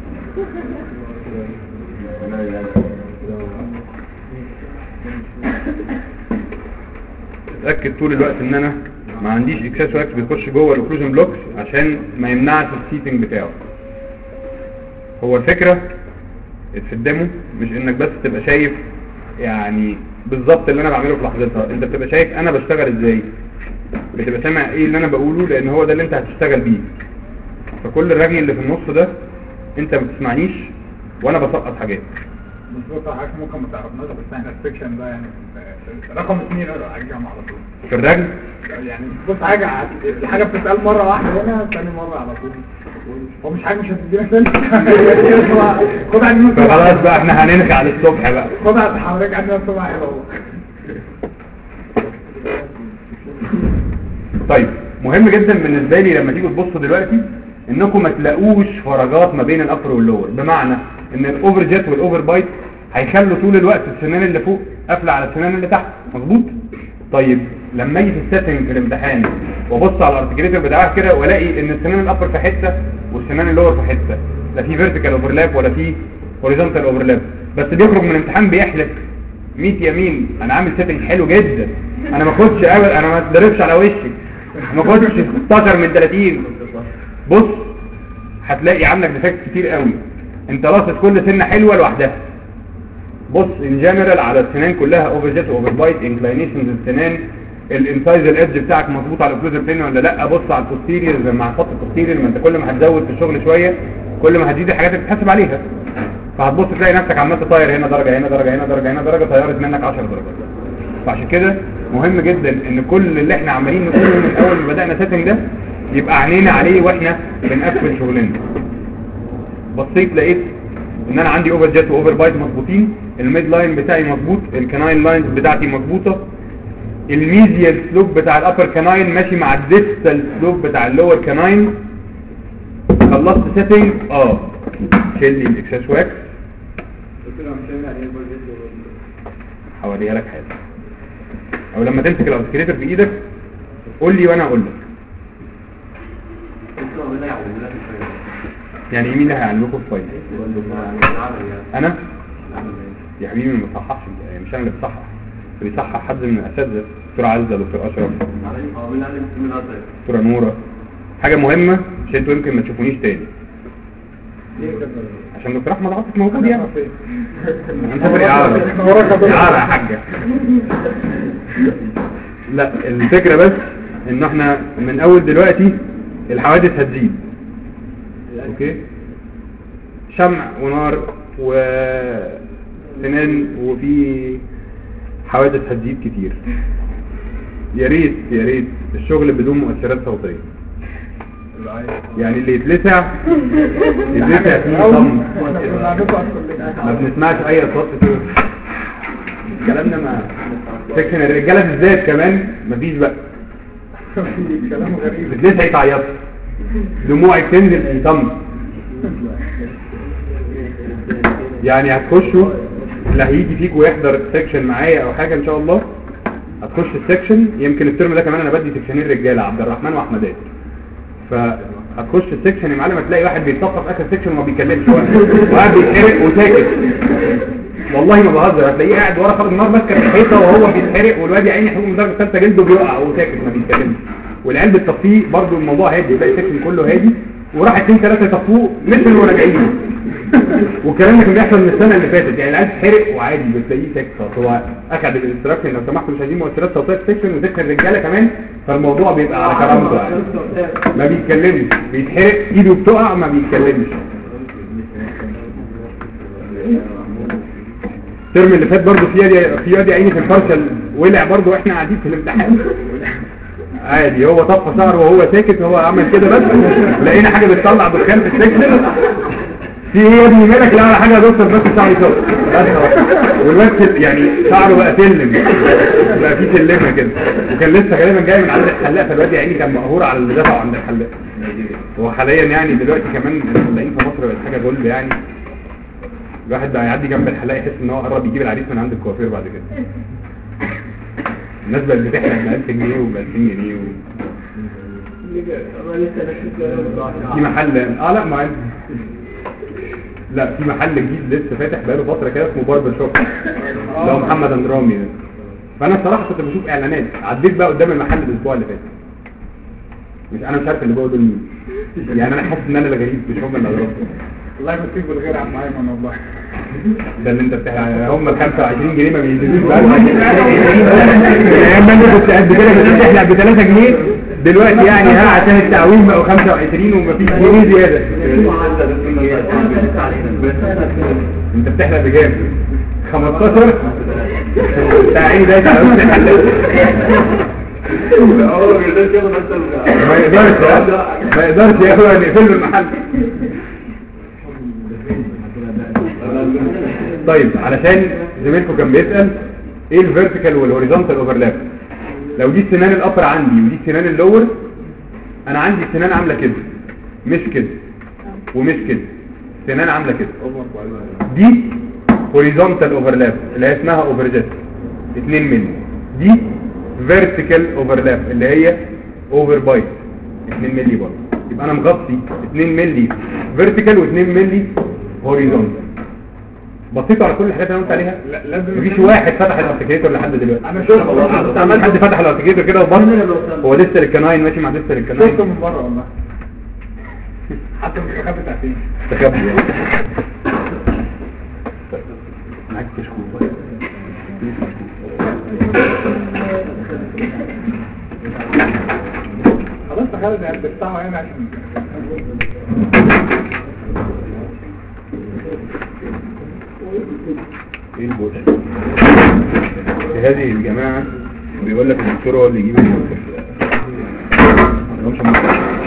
[SPEAKER 2] اتاكد طول الوقت ان انا ما عنديش اكسس واكس بيخش جوه الاوكلوجن بلوكس عشان ما يمنعش السيتنج بتاعه هو الفكره في الديمو مش انك بس تبقى شايف يعني بالظبط اللي انا بعمله في لحظتها انت بتبقى شايف انا بشتغل ازاي بتبقى سامع ايه اللي انا بقوله لان هو ده اللي انت هتشتغل بيه فكل الرغي اللي في النص ده انت ما بتسمعنيش وانا بسقط حاجات
[SPEAKER 1] مظبوط حاجة ممكن ما تعرفناش بس احنا السكشن ده يعني في- رقم اثنين على الجامعة على طول
[SPEAKER 2] في الرغي
[SPEAKER 1] يعني بص حاجة الحاجة بتتقال مرة واحدة هنا ثاني مرة على طول هو مش حاجة مش هتدينا سلك خد عن الناس
[SPEAKER 2] فخلاص بقى احنا هننخي على الصبح بقى
[SPEAKER 1] خد عن حواليك عن الناس سبعة حلوة
[SPEAKER 2] طيب مهم جدا بالنسبة لي لما تيجوا تبصوا دلوقتي انكم ما تلاقوش فراغات ما بين الابر واللور بمعنى ان الاوفر جيت والاوفر بايت هيخلوا طول الوقت السنان اللي فوق قافله على السنان اللي تحت مظبوط طيب لما اجي في السيتنج في الامتحان وابص على الارتكليتور بتاعها كده والاقي ان السنان الابر في حته والسنان اللور في حته لا في فيرتيكال اوفرلاب ولا في هوريزونتال اوفرلاب بس بيخرج من الامتحان بيحلف 100 يمين انا عامل سيتنج حلو جدا انا ما اخدش اول انا ما اتضربش على وشي ما اخدش 16 من 30 بص هتلاقي عندك ديفكت كتير قوي انت لاصص كل سنه حلوه لوحدها بص ان جنرال على السنان كلها اوفر جيت اوفر بايت انكلاينيشنز السنان الانسايز الادج بتاعك مظبوط على الاوكلوزر بلين ولا لا بص على البوستيريور مع خط البوستيريور ما انت كل ما هتزود في الشغل شويه كل ما هتزيد الحاجات اللي بتحاسب عليها فهتبص تلاقي نفسك عمال تطير هنا درجه هنا درجه هنا درجه هنا درجه طيرت منك 10 درجات فعشان كده مهم جدا ان كل اللي احنا عمالين نقوله من اول ما بدانا سيتنج ده يبقى عينينا عليه واحنا بنقفل شغلنا بصيت لقيت ان انا عندي اوفر جيت واوفر بايت مظبوطين الميد لاين بتاعي مظبوط الكناين لاينز بتاعتي مظبوطه الميزيال سلوب بتاع الابر كناين ماشي مع الديستال سلوب بتاع اللور كناين خلصت سيتنج اه شيل لي الاكسس واكس هوريها لك حاجه او لما تمسك الارتكليتر في ايدك قول لي وانا اقول لك يعني مين اللي هيعلمكم الفايل انا يا حبيبي ما بصححش مش انا اللي بصحح اللي بيصحح حد من الاساتذه دكتور عزه دكتور اشرف دكتوره نوره حاجه مهمه عشان انتوا يمكن ما تشوفونيش تاني عشان دكتور احمد عاطف موجود يعني هنسافر اعاره اعاره يا حاجه لا الفكره بس ان احنا من اول دلوقتي الحوادث هتزيد اوكي شمع ونار وسنان وفي حوادث هتزيد كتير يا ريت يا ريت الشغل بدون مؤثرات صوتيه يعني اللي يتلسع يتلسع فيه صم ما بنسمعش اي اصوات كتير الكلام ده ما سكشن الرجاله بالذات كمان مفيش بقى
[SPEAKER 1] كلام غريب
[SPEAKER 2] بتلسع يتعيط دموعك تنزل في صم يعني هتخشوا اللي هيجي فيك ويحضر السكشن معايا او حاجه ان شاء الله هتخش السكشن يمكن الترم ده كمان انا بدي سكشنين رجاله عبد الرحمن واحمدات فهتخش السكشن يا معلم هتلاقي واحد بيتصفى في اخر سكشن وما بيتكلمش واحد وقاعد بيتحرق وساكت والله ما بهزر هتلاقيه قاعد ورا خرج النار ماسكه في الحيطه وهو بيتحرق والواد يا عيني حكم من درجه ثالثه جلده بيقع وساكت ما بيتكلمش والعيال بتصفيه برضه الموضوع هادي تلاقي السكشن كله هادي وراح اتنين ثلاثه يصفوه مثل وراجعين والكلام ده كان بيحصل من السنه اللي فاتت يعني العيال تتحرق وعادي بتلاقيه ساكت خلاص هو اخد الانستراكشن لو سمحتوا مش عايزين مؤثرات صوتيه في السكشن وسكشن الرجاله كمان فالموضوع بيبقى على كرامته يعني ما بيتكلمش بيتحرق ايده بتقع ما بيتكلمش الترم اللي فات برضه في يدي في يدي عيني في الفرشه ولع برضه واحنا قاعدين في الامتحان عادي هو طفى شعره وهو ساكت هو عمل كده بس لقينا حاجه بتطلع دخان في السكشن في ايه يا ابني مالك لا ولا حاجه يا دكتور بس شعري صوت بس هو. والواد كده- يعني شعره بقى سلم بقى في سلمه كده وكان لسه غالبا جاي من عند الحلاق فالواد يا عيني كان مقهور على اللي دفعه عند الحلاق هو حاليا يعني دلوقتي كمان الحلاقين في مصر بقت حاجه غل يعني الواحد بقى يعدي جنب الحلاق يحس ان هو قرب يجيب العريس من عند الكوافير بعد كده الناس بقت بتحرق ب 1000 جنيه وب 2000 جنيه و... في محل اه لا ما لا في محل جديد لسه فاتح بقاله فتره كده اسمه باربر شوب اللي هو محمد اندرامي ده فانا الصراحه كنت بشوف اعلانات عديت بقى قدام المحل الاسبوع اللي فات مش انا مش عارف اللي جوه دول مين يعني انا حاسس ان انا اللي غريب مش هم اللي غريب
[SPEAKER 1] الله يمسيك بالخير يا عم ايمن والله
[SPEAKER 2] ده اللي انت بتحلق هم ال 25 جنيه ما بينزلوش بقى ايام ما انت كنت قد كده كنت بتحلق ب 3 جنيه دلوقتي يعني ها عشان التعويم بقوا 25 ومفيش جنيه زياده انت بتحلق بكام؟ 15 تعالي ده انت عاوز تحلق ما يقدرش ما يقدرش ياخد نقفل له المحل طيب علشان زميلكم كان بيسأل ايه الفيرتيكال والهوريزونتال اوفرلاب لو دي السنان الابر عندي ودي السنان اللور انا عندي السنان عامله كده مش كده ومش كده سنان عامله كده دي هوريزونتال اوفرلاب اللي هي اسمها اوفرجيت 2 مللي دي فيرتيكال اوفرلاب اللي هي اوفر بايت 2 مللي برضه يبقى انا مغطي 2 مللي فيرتيكال و2 مللي هوريزونتال بصيتوا على كل الحاجات اللي انا قلت عليها
[SPEAKER 1] لا لازم
[SPEAKER 2] مفيش واحد فتح الارتكليتور لحد دلوقتي
[SPEAKER 1] انا شفت والله
[SPEAKER 2] عملت حد فتح الارتكليتور كده وبص هو لسه الكناين ماشي مع لسه الكناين
[SPEAKER 1] شفته من بره والله حتى مش خافت تعطيه
[SPEAKER 2] تخبي معاك كشكول
[SPEAKER 1] خلاص تخيل يعني تفتحه يعني عشان
[SPEAKER 2] ايه البوش هذه الجماعة بيقول لك الدكتور هو اللي يجيب الموقف مش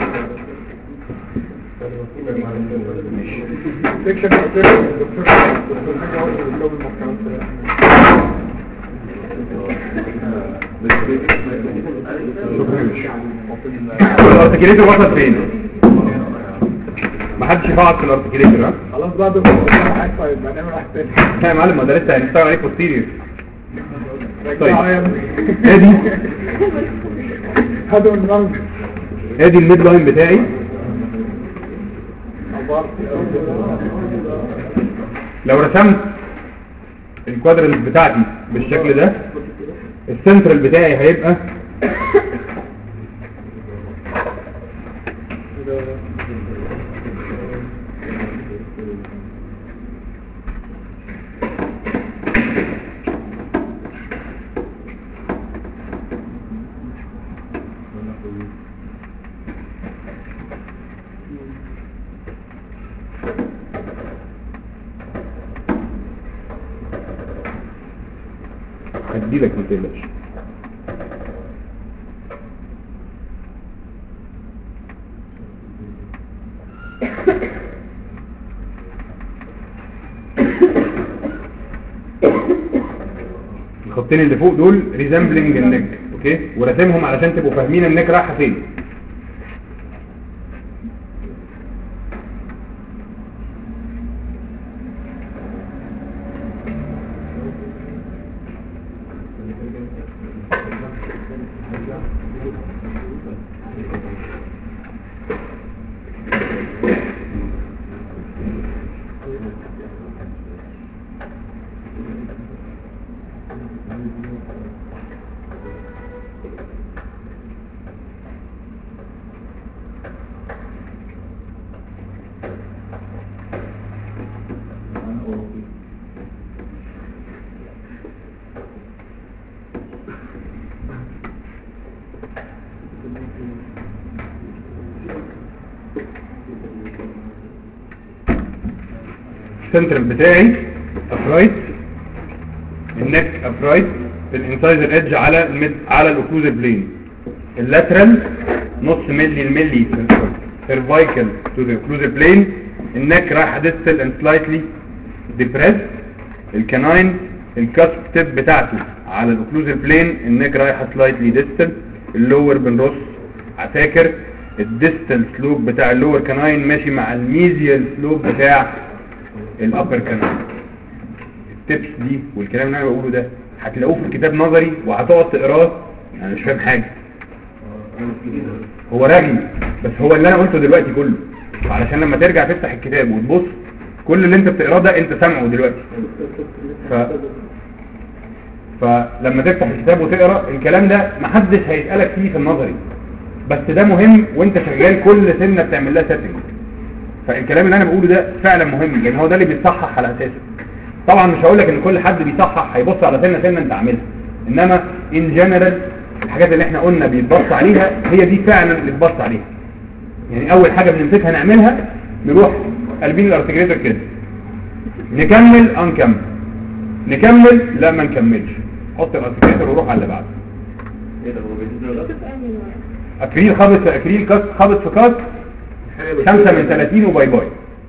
[SPEAKER 2] ماشي
[SPEAKER 1] سيكشن الدكتور الدكتور حاجه هو اللي بيقول المحكمات
[SPEAKER 2] شكرا مش الارتكليتور وصل فين ما حدش يفعل في الارتكليتور ها
[SPEAKER 1] خلاص بعد ما واحد طيب هنعمل واحد تاني
[SPEAKER 2] لا يا معلم ما ده لسه هنشتغل عليه بوستيريور
[SPEAKER 1] رجعوا يا ابني
[SPEAKER 2] ادي
[SPEAKER 1] هاتوا من المنزل
[SPEAKER 2] ادي الميد لاين بتاعي لو رسمت الكوادرنت بتاعتي بالشكل ده السنترال بتاعي هيبقى هديلك ما تقلقش الخطين اللي فوق دول ريزامبلنج النك اوكي وراسمهم علشان تبقوا فاهمين النك رايحه فين السنترال بتاعي ابرايت النك ابرايت الانسايزر ايدج على الميد على الاوكلوزيف بلين اللاترال نص ملي الملي سيرفايكال تو ذا اوكلوزيف بلين النك رايحه ديستال اند سلايتلي ديبريس الكناين الكاسب تيب بتاعته على الاوكلوزيف بلين النك رايحه سلايتلي ديستال اللور بنرص فاكر الديستال سلوب بتاع اللور كناين ماشي مع الميزيال سلوب بتاع الابر كانال التبس دي والكلام اللي انا بقوله ده هتلاقوه في الكتاب نظري وهتقعد تقراه انا مش فاهم حاجه هو راجل بس هو اللي انا قلته دلوقتي كله علشان لما ترجع تفتح الكتاب وتبص كل اللي انت بتقراه ده انت سامعه دلوقتي ف... فلما تفتح الكتاب وتقرا الكلام ده محدش هيسالك فيه في النظري بس ده مهم وانت شغال كل سنه بتعمل لها سيتنج فالكلام اللي انا بقوله ده فعلا مهم لان هو ده اللي بيتصحح على اساسه طبعا مش هقول لك ان كل حد بيصحح هيبص على سنه سنه انت عاملها انما ان جنرال الحاجات اللي احنا قلنا بيتبص عليها هي دي فعلا اللي بتبص عليها يعني اول حاجه بنمسكها نعملها نروح قلبين الارتجريتور كده نكمل اه نكمل نكمل لا ما نكملش حط الارتجريتور وروح على اللي بعده
[SPEAKER 4] ايه ده هو بيدي درجات؟
[SPEAKER 2] اكريل خابط في اكريل كاس خابط في كاس خمسة من 30 وباي باي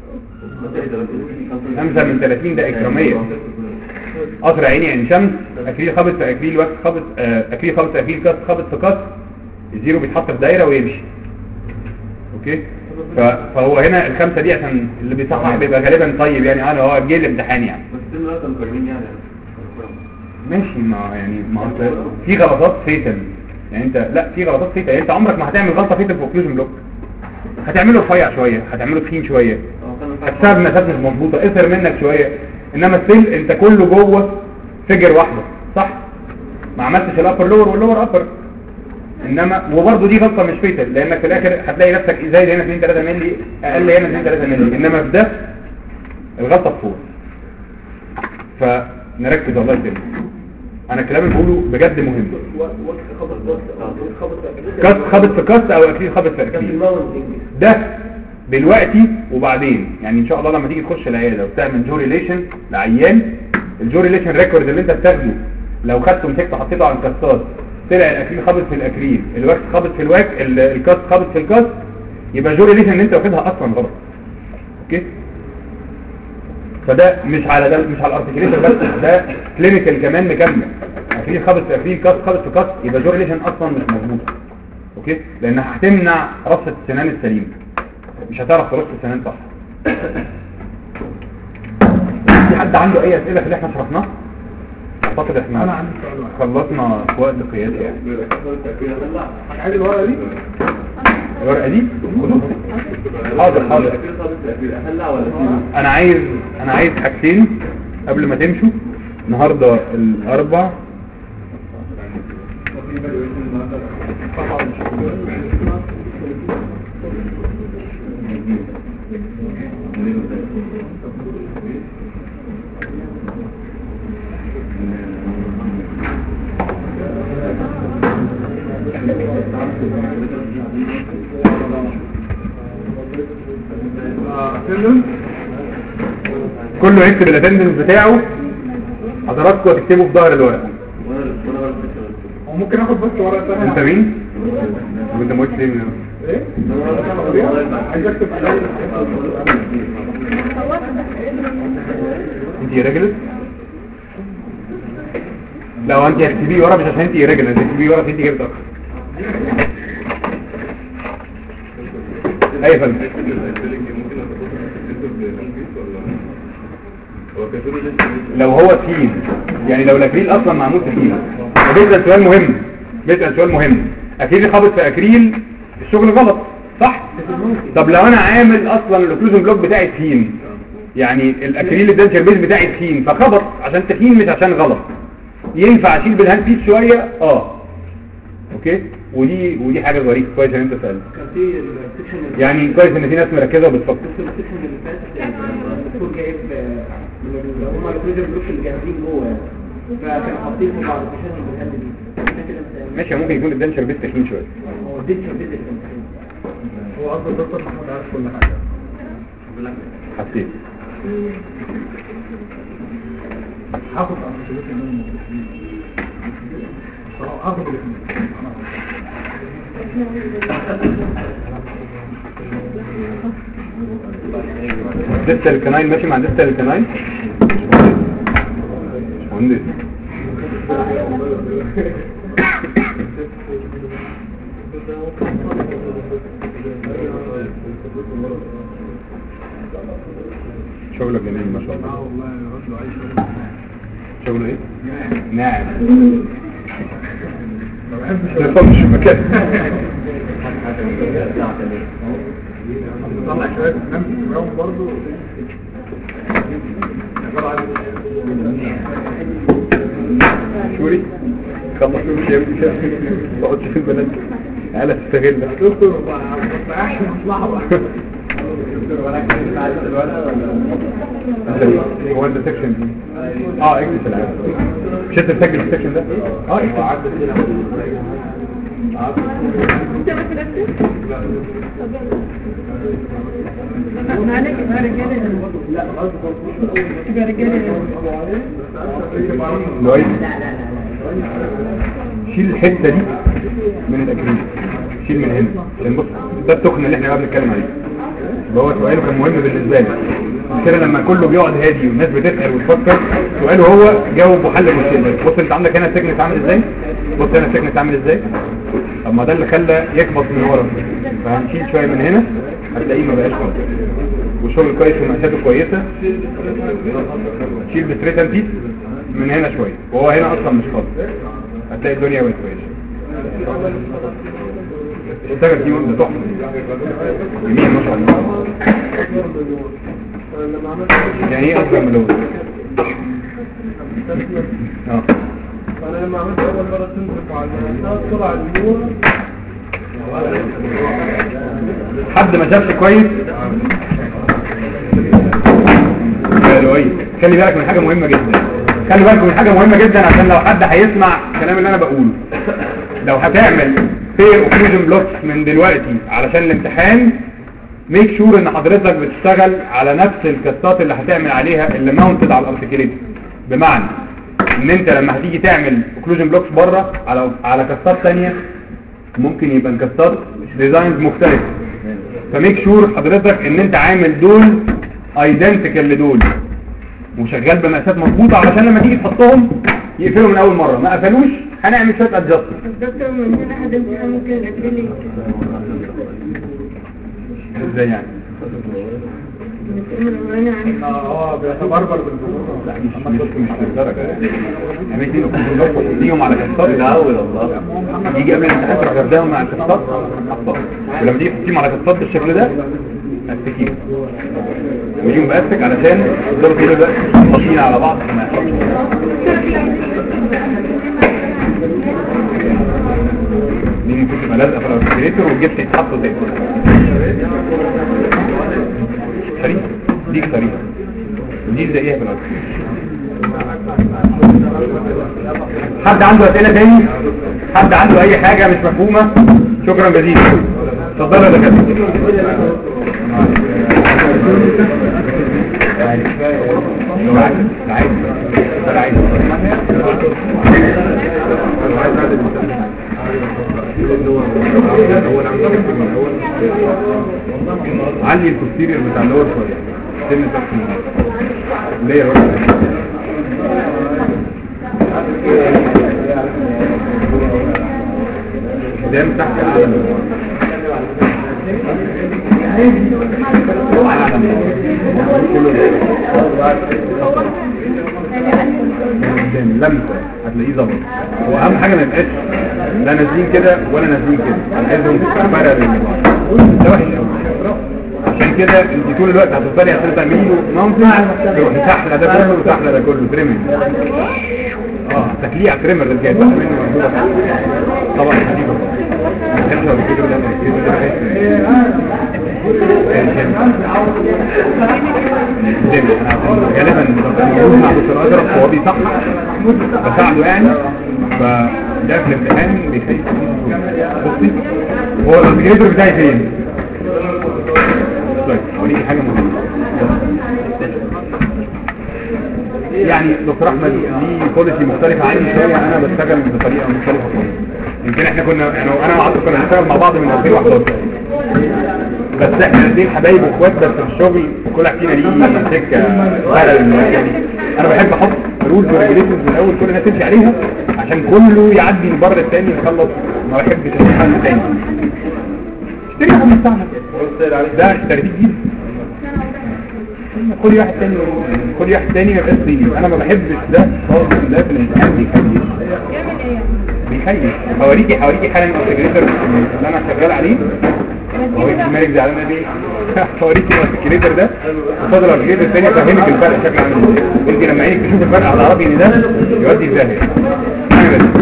[SPEAKER 2] خمسة من 30 ده اكرامية قطر عيني عين شمس اكريل خابط في اكريل وقت خابط آه، اكريل خابط في اكريل كاس خابط في كاس الزيرو بيتحط في دايرة ويمشي اوكي ف- فهو هنا الخمسة دي عشان اللي بيصحح بيبقى غالبا طيب يعني اه هو جه الامتحان يعني
[SPEAKER 4] بس دول دلوقتي مقارنين يعني
[SPEAKER 2] ماشي ما يعني ما هو أنت- في غلطات فيتال يعني انت لا في غلطات فيتال يعني انت عمرك ما هتعمل غلطه فيتال في اوكلوجن بلوك هتعمله رفيع شويه هتعمله تخين شويه
[SPEAKER 4] اه كان
[SPEAKER 2] هتساب مسافات مش مظبوطه اثر منك شويه انما ستيل انت كله جوه فيجر واحده صح ما عملتش الابر لور واللور ابر انما وبرضه دي غلطه مش فيتال لانك في الاخر هتلاقي نفسك زايد هنا 2 3 مللي اقل هنا 2 3 مللي انما في ده الغلطه في فوق فنركز والله كده انا الكلام اللي بقوله بجد مهم كاست خبط في كاست او اكيد خبط في اكيد ده دلوقتي وبعدين يعني ان شاء الله لما تيجي تخش العياده وتعمل جو ريليشن لعيان الجو ريليشن ريكورد اللي انت بتاخده لو خدته مسكته حطيته على الكاستات طلع الاكريل خبط في الاكريل الواكس خبط في الواك ال- الكاست خبط في الكاست يبقى جو ريليشن اللي انت واخدها اصلا غلط اوكي فده مش على ده مش على الارتكليشن بس ده كلينيكال كمان مكمل اكريل خبط في اكريل كاست خبط في كاست يبقى جو ريليشن اصلا مش مظبوطه اوكي لانها هتمنع رصه السنان السليمه مش هتعرف ترص السنان صح في حد عنده اي اسئله في اللي احنا شرحناه اعتقد احنا
[SPEAKER 1] انا عندي سؤال واحد
[SPEAKER 2] خلصنا في وقت قياسي يعني
[SPEAKER 1] هتعيد الورقه دي
[SPEAKER 2] الورقه دي حاضر حاضر
[SPEAKER 4] هلا ولا
[SPEAKER 2] انا عايز انا عايز حاجتين قبل ما تمشوا النهارده الاربع
[SPEAKER 1] سلم
[SPEAKER 2] كله يكتب الاتندنس بتاعه حضراتكم هتكتبوا في ظهر الورقه
[SPEAKER 1] وممكن اخد بس ورقه ثانيه
[SPEAKER 2] انت مين؟ وانت ما قلتش ليه من
[SPEAKER 1] ايه عايز اكتب
[SPEAKER 2] انت رجلت لو انت هتكتبيه ورا مش عشان انت رجل انت هتكتبيه ورا عشان انت جبت اكتر اي فندم لو هو تخين يعني لو الاكريل اصلا معمول تخين بيسال سؤال مهم بيسال سؤال مهم اكريل خابط في اكريل الشغل غلط صح طب لو انا عامل اصلا الاوكلوجن بلوك بتاعي تخين يعني الاكريل الدنشر بيز بتاعي تخين فخبط عشان تخين مش عشان غلط ينفع اشيل بالهاند بيس شويه اه اوكي ودي ودي حاجه ظريفه كويس ان انت سالت
[SPEAKER 4] كان في السكشن اللي
[SPEAKER 2] يعني كويس ان في ناس مركزه وبتفكر
[SPEAKER 4] في السكشن اللي فات الدكتور جايب آه، من اللي هم الكريدر بلوك اللي جاهزين جوه يعني فكانوا حاطين في بعض السكشن بالهاند دي ده كده مثال.
[SPEAKER 2] ماشي ممكن يكون الدنشر بيز تخين شويه
[SPEAKER 4] هو اديت شبيت اللي كان فيه.
[SPEAKER 1] هو قصد الدكتور محمود عارف كل حاجه
[SPEAKER 2] حسيت
[SPEAKER 1] هاخد ارتكليشن من المخرجين هاخد الاثنين
[SPEAKER 2] ديستال الكناين ماشي مع ديستال الكناين مهندس شغلك جميل ما شاء
[SPEAKER 1] اه
[SPEAKER 2] الله
[SPEAKER 1] والله الراجل عايش
[SPEAKER 2] شغله ايه؟ ناعم
[SPEAKER 1] ما بحبش
[SPEAKER 2] ما يفهمش مكان
[SPEAKER 1] طلع شويه نفس الجرام برضه
[SPEAKER 2] شوري خلص له شيء ما تقعدش في البنات تعالى تستغل
[SPEAKER 1] دكتور ما تضيعش مصلحه بقى
[SPEAKER 2] هو انت سكشن دي اه اكتب العدد مش انت مسجل السكشن ده اه اكتب
[SPEAKER 3] انت ما كتبتش؟ طب يلا معانا كده رجاله لا تبقى رجاله
[SPEAKER 2] لويس شيل الحته دي من الاكريل شيل من هنا عشان بص ده التخن اللي احنا بقى بنتكلم عليه يبقى هو سؤاله كان مهم بالنسبه لي كده لما كله بيقعد هادي والناس بتسال وتفكر سؤاله هو جاوب وحل المشكله بص انت عندك هنا السجن عامل ازاي بص هنا السجن عامل ازاي طب ما ده اللي خلى يكبط من ورا فهنشيل شويه من هنا هتلاقيه ما بقاش خالص والشغل كويس ومقاساته كويسه شيل بستريت تيت من هنا شويه وهو هنا اصلا مش خالص هتلاقي الدنيا بقت كويسه اشتغل دي وانت تحفه جميل ما شاء الله يعني ايه اصغر من الاول اه
[SPEAKER 1] انا لما عملت اول مره تنزل على طلع النور
[SPEAKER 2] حد ما شافش كويس يا لؤي خلي بالك من حاجه مهمه جدا خلي بالك من حاجه مهمه جدا عشان لو حد هيسمع الكلام اللي انا بقوله لو هتعمل في اوكلوجن بلوكس من دلوقتي علشان الامتحان ميك شور ان حضرتك بتشتغل على نفس الكاستات اللي هتعمل عليها اللي ماونتد على الارتكليتر بمعنى ان انت لما هتيجي تعمل اوكلوجن بلوكس بره على على كاستات ثانيه ممكن يبقى الكاستات ديزاينز مختلفه فميك شور حضرتك ان انت عامل دول ايدنتيكال لدول وشغال بمقاسات مظبوطه علشان لما تيجي تحطهم يقفلوا من اول مره ما قفلوش هنعمل شويه ادجستمنت
[SPEAKER 3] دكتور من هنا حد امتحان ممكن الاكريليك
[SPEAKER 2] ازاي يعني
[SPEAKER 3] من الاولاني عن
[SPEAKER 1] اه بيتبربر بالجمهور
[SPEAKER 2] لا مش مش مش للدرجه يعني يعني اتنين اوكلوجن تيجوا على كاستات الاول والله يجي قبل الامتحان تروح جردهم مع الكاستات حطها ولما تيجي تحطيهم على كاستات بالشكل ده هتكيهم ويجيهم بأسك علشان تقدروا كده بقى ماشيين على بعض ما يحصلش دي ممكن تبقى لازقه في الريفريجريتور والجبس يتحط تاني سريع دي سريع ودي زيها في الارض حد عنده اسئله تاني حد عنده اي حاجه مش مفهومه شكرا جزيلا اتفضلوا يا دكاتره علي الكوستيرير بتاع اللور شويه سن تحت ليه يا راجل ده من تحت اعلى من ورا. اعلى من ورا. كله قدام لمسه هتلاقيه ظبط هو اهم حاجه ما يبقاش لا نازلين كده ولا نازلين كده انا عايزهم فرق بين بعض ده وحش قوي عشان كده انت طول الوقت هتفضلي عشان تعملي له ماونتن تروحي سحله ده كله وسحله ده كله ترمي اه تكليع تريمر ده جاي منه موجودة. طبعا حديده ما تحبش على الفكره ده الفكرة ده غالبا موجود مع دكتور اشرف هو بيصحح بساعده يعني فده في الامتحان بيخليك بصي هو الارتكليتور بتاعي فين؟ طيب اوريكي حاجه مهمه يعني دكتور احمد ليه بوليسي مختلفه عني شويه انا بشتغل بطريقه مختلفه خالص يمكن احنا كنا يعني انا وعبد كنا بنشتغل مع بعض من 2011 بس احنا الاثنين حبايب واخوات بس في الشغل كل واحد فينا ليه سكه بلد يعني انا بحب احط رولز وريجوليشنز من الاول كل الناس تمشي عليها عشان كله يعدي من بره الثاني يخلص ما بحبش حد تاني اشتري واحد مستعمل ده اشتريتيه جديد خدي واحد تاني خدي واحد تاني ما يبقاش صيني انا ما بحبش ده خالص ده في الامتحان بيخيش
[SPEAKER 3] يعمل ايه يعني؟
[SPEAKER 2] بيخيش هوريكي هوريكي حالا الانتجريتور اللي انا شغال عليه هوريكي مالك زعلانه ليه هوريكي الانتجريتور ده قصاد الانتجريتور الثاني افهمك الفرق شكله عامل ازاي انت لما عينك تشوف الفرق على العربي ان ده يودي في داهيه انا بس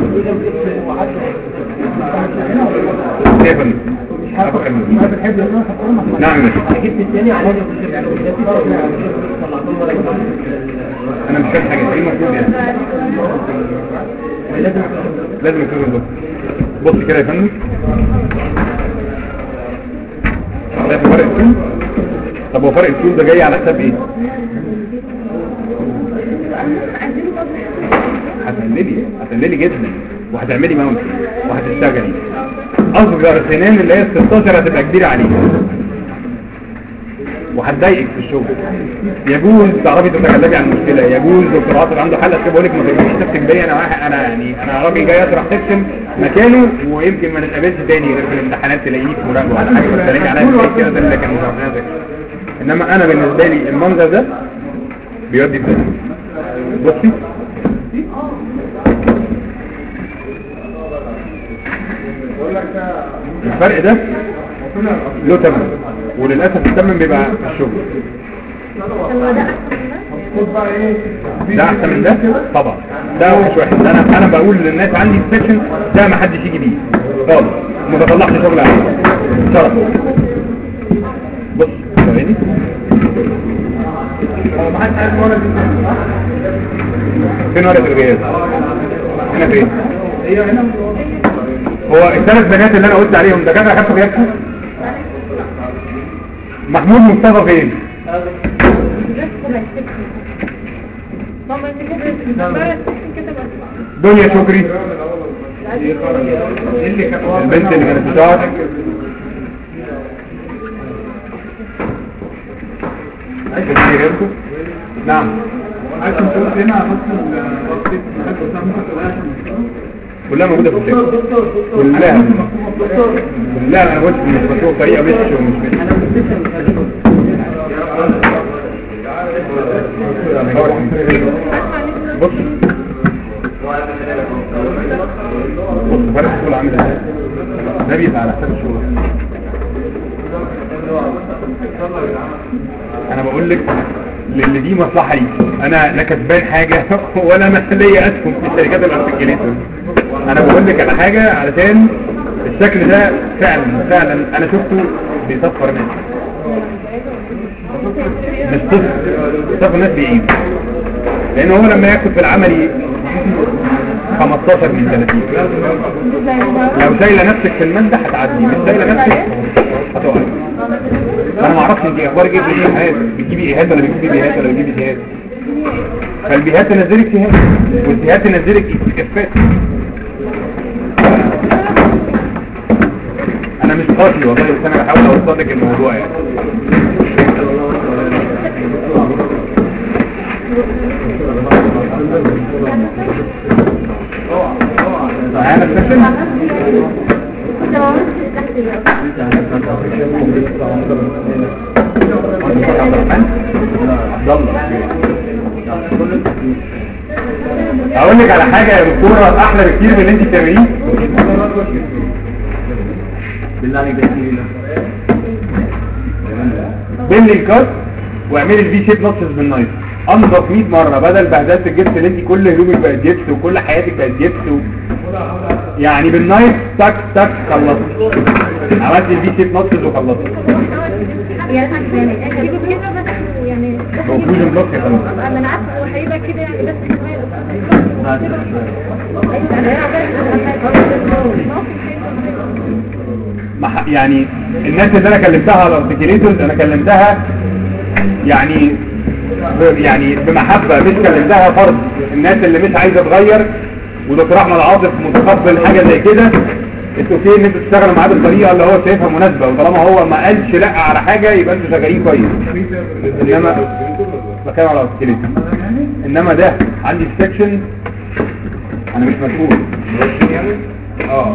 [SPEAKER 2] كيف
[SPEAKER 1] بحب ان انا احط
[SPEAKER 2] نعم يا باشا.
[SPEAKER 4] جبت الثاني على
[SPEAKER 2] انا مش فاهم حاجه ايه المفروض يعني
[SPEAKER 4] لازم
[SPEAKER 2] لازم يكون الدكتور بص كده يا فندم شايف فرق الطول طب هو فرق الطول ده جاي على حساب ايه هتقللي هتقللي جدا وهتعملي ماونت وهتشتغلي اصغر سنان اللي هي ال 16 هتبقى كبيره عليك وهتضايقك في الشغل يجوز تعرفي تتغلبي عن المشكله يجوز دكتور عاطف عنده حل اسيب بقول لك ما تجيبيش تكتب بيا انا واحد انا يعني انا راجل جاي اشرح تكتب مكانه ويمكن ما نتقابلش تاني غير في الامتحانات تلاقيني في مراقبه ولا حاجه بس تلاقي عليا في كده ده اللي كان متعرفين انما انا بالنسبه لي المنظر ده بيودي في ده. بصي الفرق ده له ثمن وللاسف الثمن بيبقى في الشغل ده احسن من ده طبعا ده مش وحش ده انا انا بقول للناس عندي سكشن ده ما حدش يجي بيه خالص ما بطلعش شغل عليه شرف بص ثواني فين ورقه الغياب هنا فين هو الثلاث بنات اللي انا قلت عليهم ده كده خدتوا غيابكم محمود مصطفى فين دنيا شكري البنت اللي كانت بتقعد كتير غيركم نعم كلها موجودة في الشكل كلها كلها انا قلت مش بشوف طريقة مش ومش مش بص بص فرق الشغل عامل ازاي ده بيبقى على حساب الشغل انا بقول لك للي دي مصلحه ليك انا لا كسبان حاجه ولا انا ليا اسهم في شركات الارتكليتور انا بقول لك على حاجه علشان الشكل ده فعلا فعلا انا شفته بيصفر ناس مش صفر بيصفر ناس بعيد لان هو لما ياخد في العملي 15 من 30 لو شايله نفسك في المادة هتعدي مش شايله نفسك هتقع انا ما اعرفش انت اخبارك ايه في الايهات بتجيبي ايهات ولا بتجيبي بيهات ولا بتجيبي سيهات فالبيهات تنزلك سيهات والسيهات تنزلك كفات انا مش قاسي والله بس انا بحاول اوصل لك الموضوع يعني معانا السكشن اقول لك على حاجه يا دكتوره احلى بكتير من اللي انت بتعمليه
[SPEAKER 4] بالله عليك ده
[SPEAKER 2] بين الكات واعملي الفي شيب نصص بالنايف انضف 100 مره بدل بهدله الجبس اللي انت كل هدومك بقت جبس وكل حياتك بقت جبس و... يعني بالنايف تك تك خلصت عملت الفي شيب نصص وخلصت
[SPEAKER 5] يعني اجيبه كده بس يعني
[SPEAKER 2] هو فوجن بلوك يا فندم
[SPEAKER 5] انا عارفه هو هيبقى كده يعني بس
[SPEAKER 2] ما ح- يعني الناس اللي انا كلمتها على الارتكليتورز انا كلمتها يعني ب- يعني بمحبة مش كلمتها فرض الناس اللي مش عايزة تغير ودكتور احمد عاطف متقبل حاجة زي كده انتوا اوكي ان انتوا تشتغلوا معاه بالطريقة اللي هو شايفها مناسبة وطالما هو ما قالش لا على حاجة يبقى انتوا شغالين كويس انما بتكلم على الارتكليتور انما ده عندي في سكشن انا مش مسؤول اه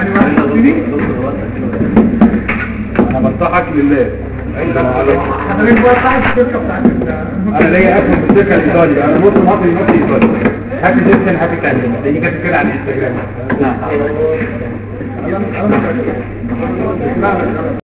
[SPEAKER 2] انا بنصحك لله
[SPEAKER 1] حضرتك بقى صاحب الشركه بتاعت ال-
[SPEAKER 2] انا ليا اسم في الشركه الايطالي انا مصر مصري مصري ايطالي هاتي جيبسن هاتي تاني تيجي كاتب كده على الانستجرام نعم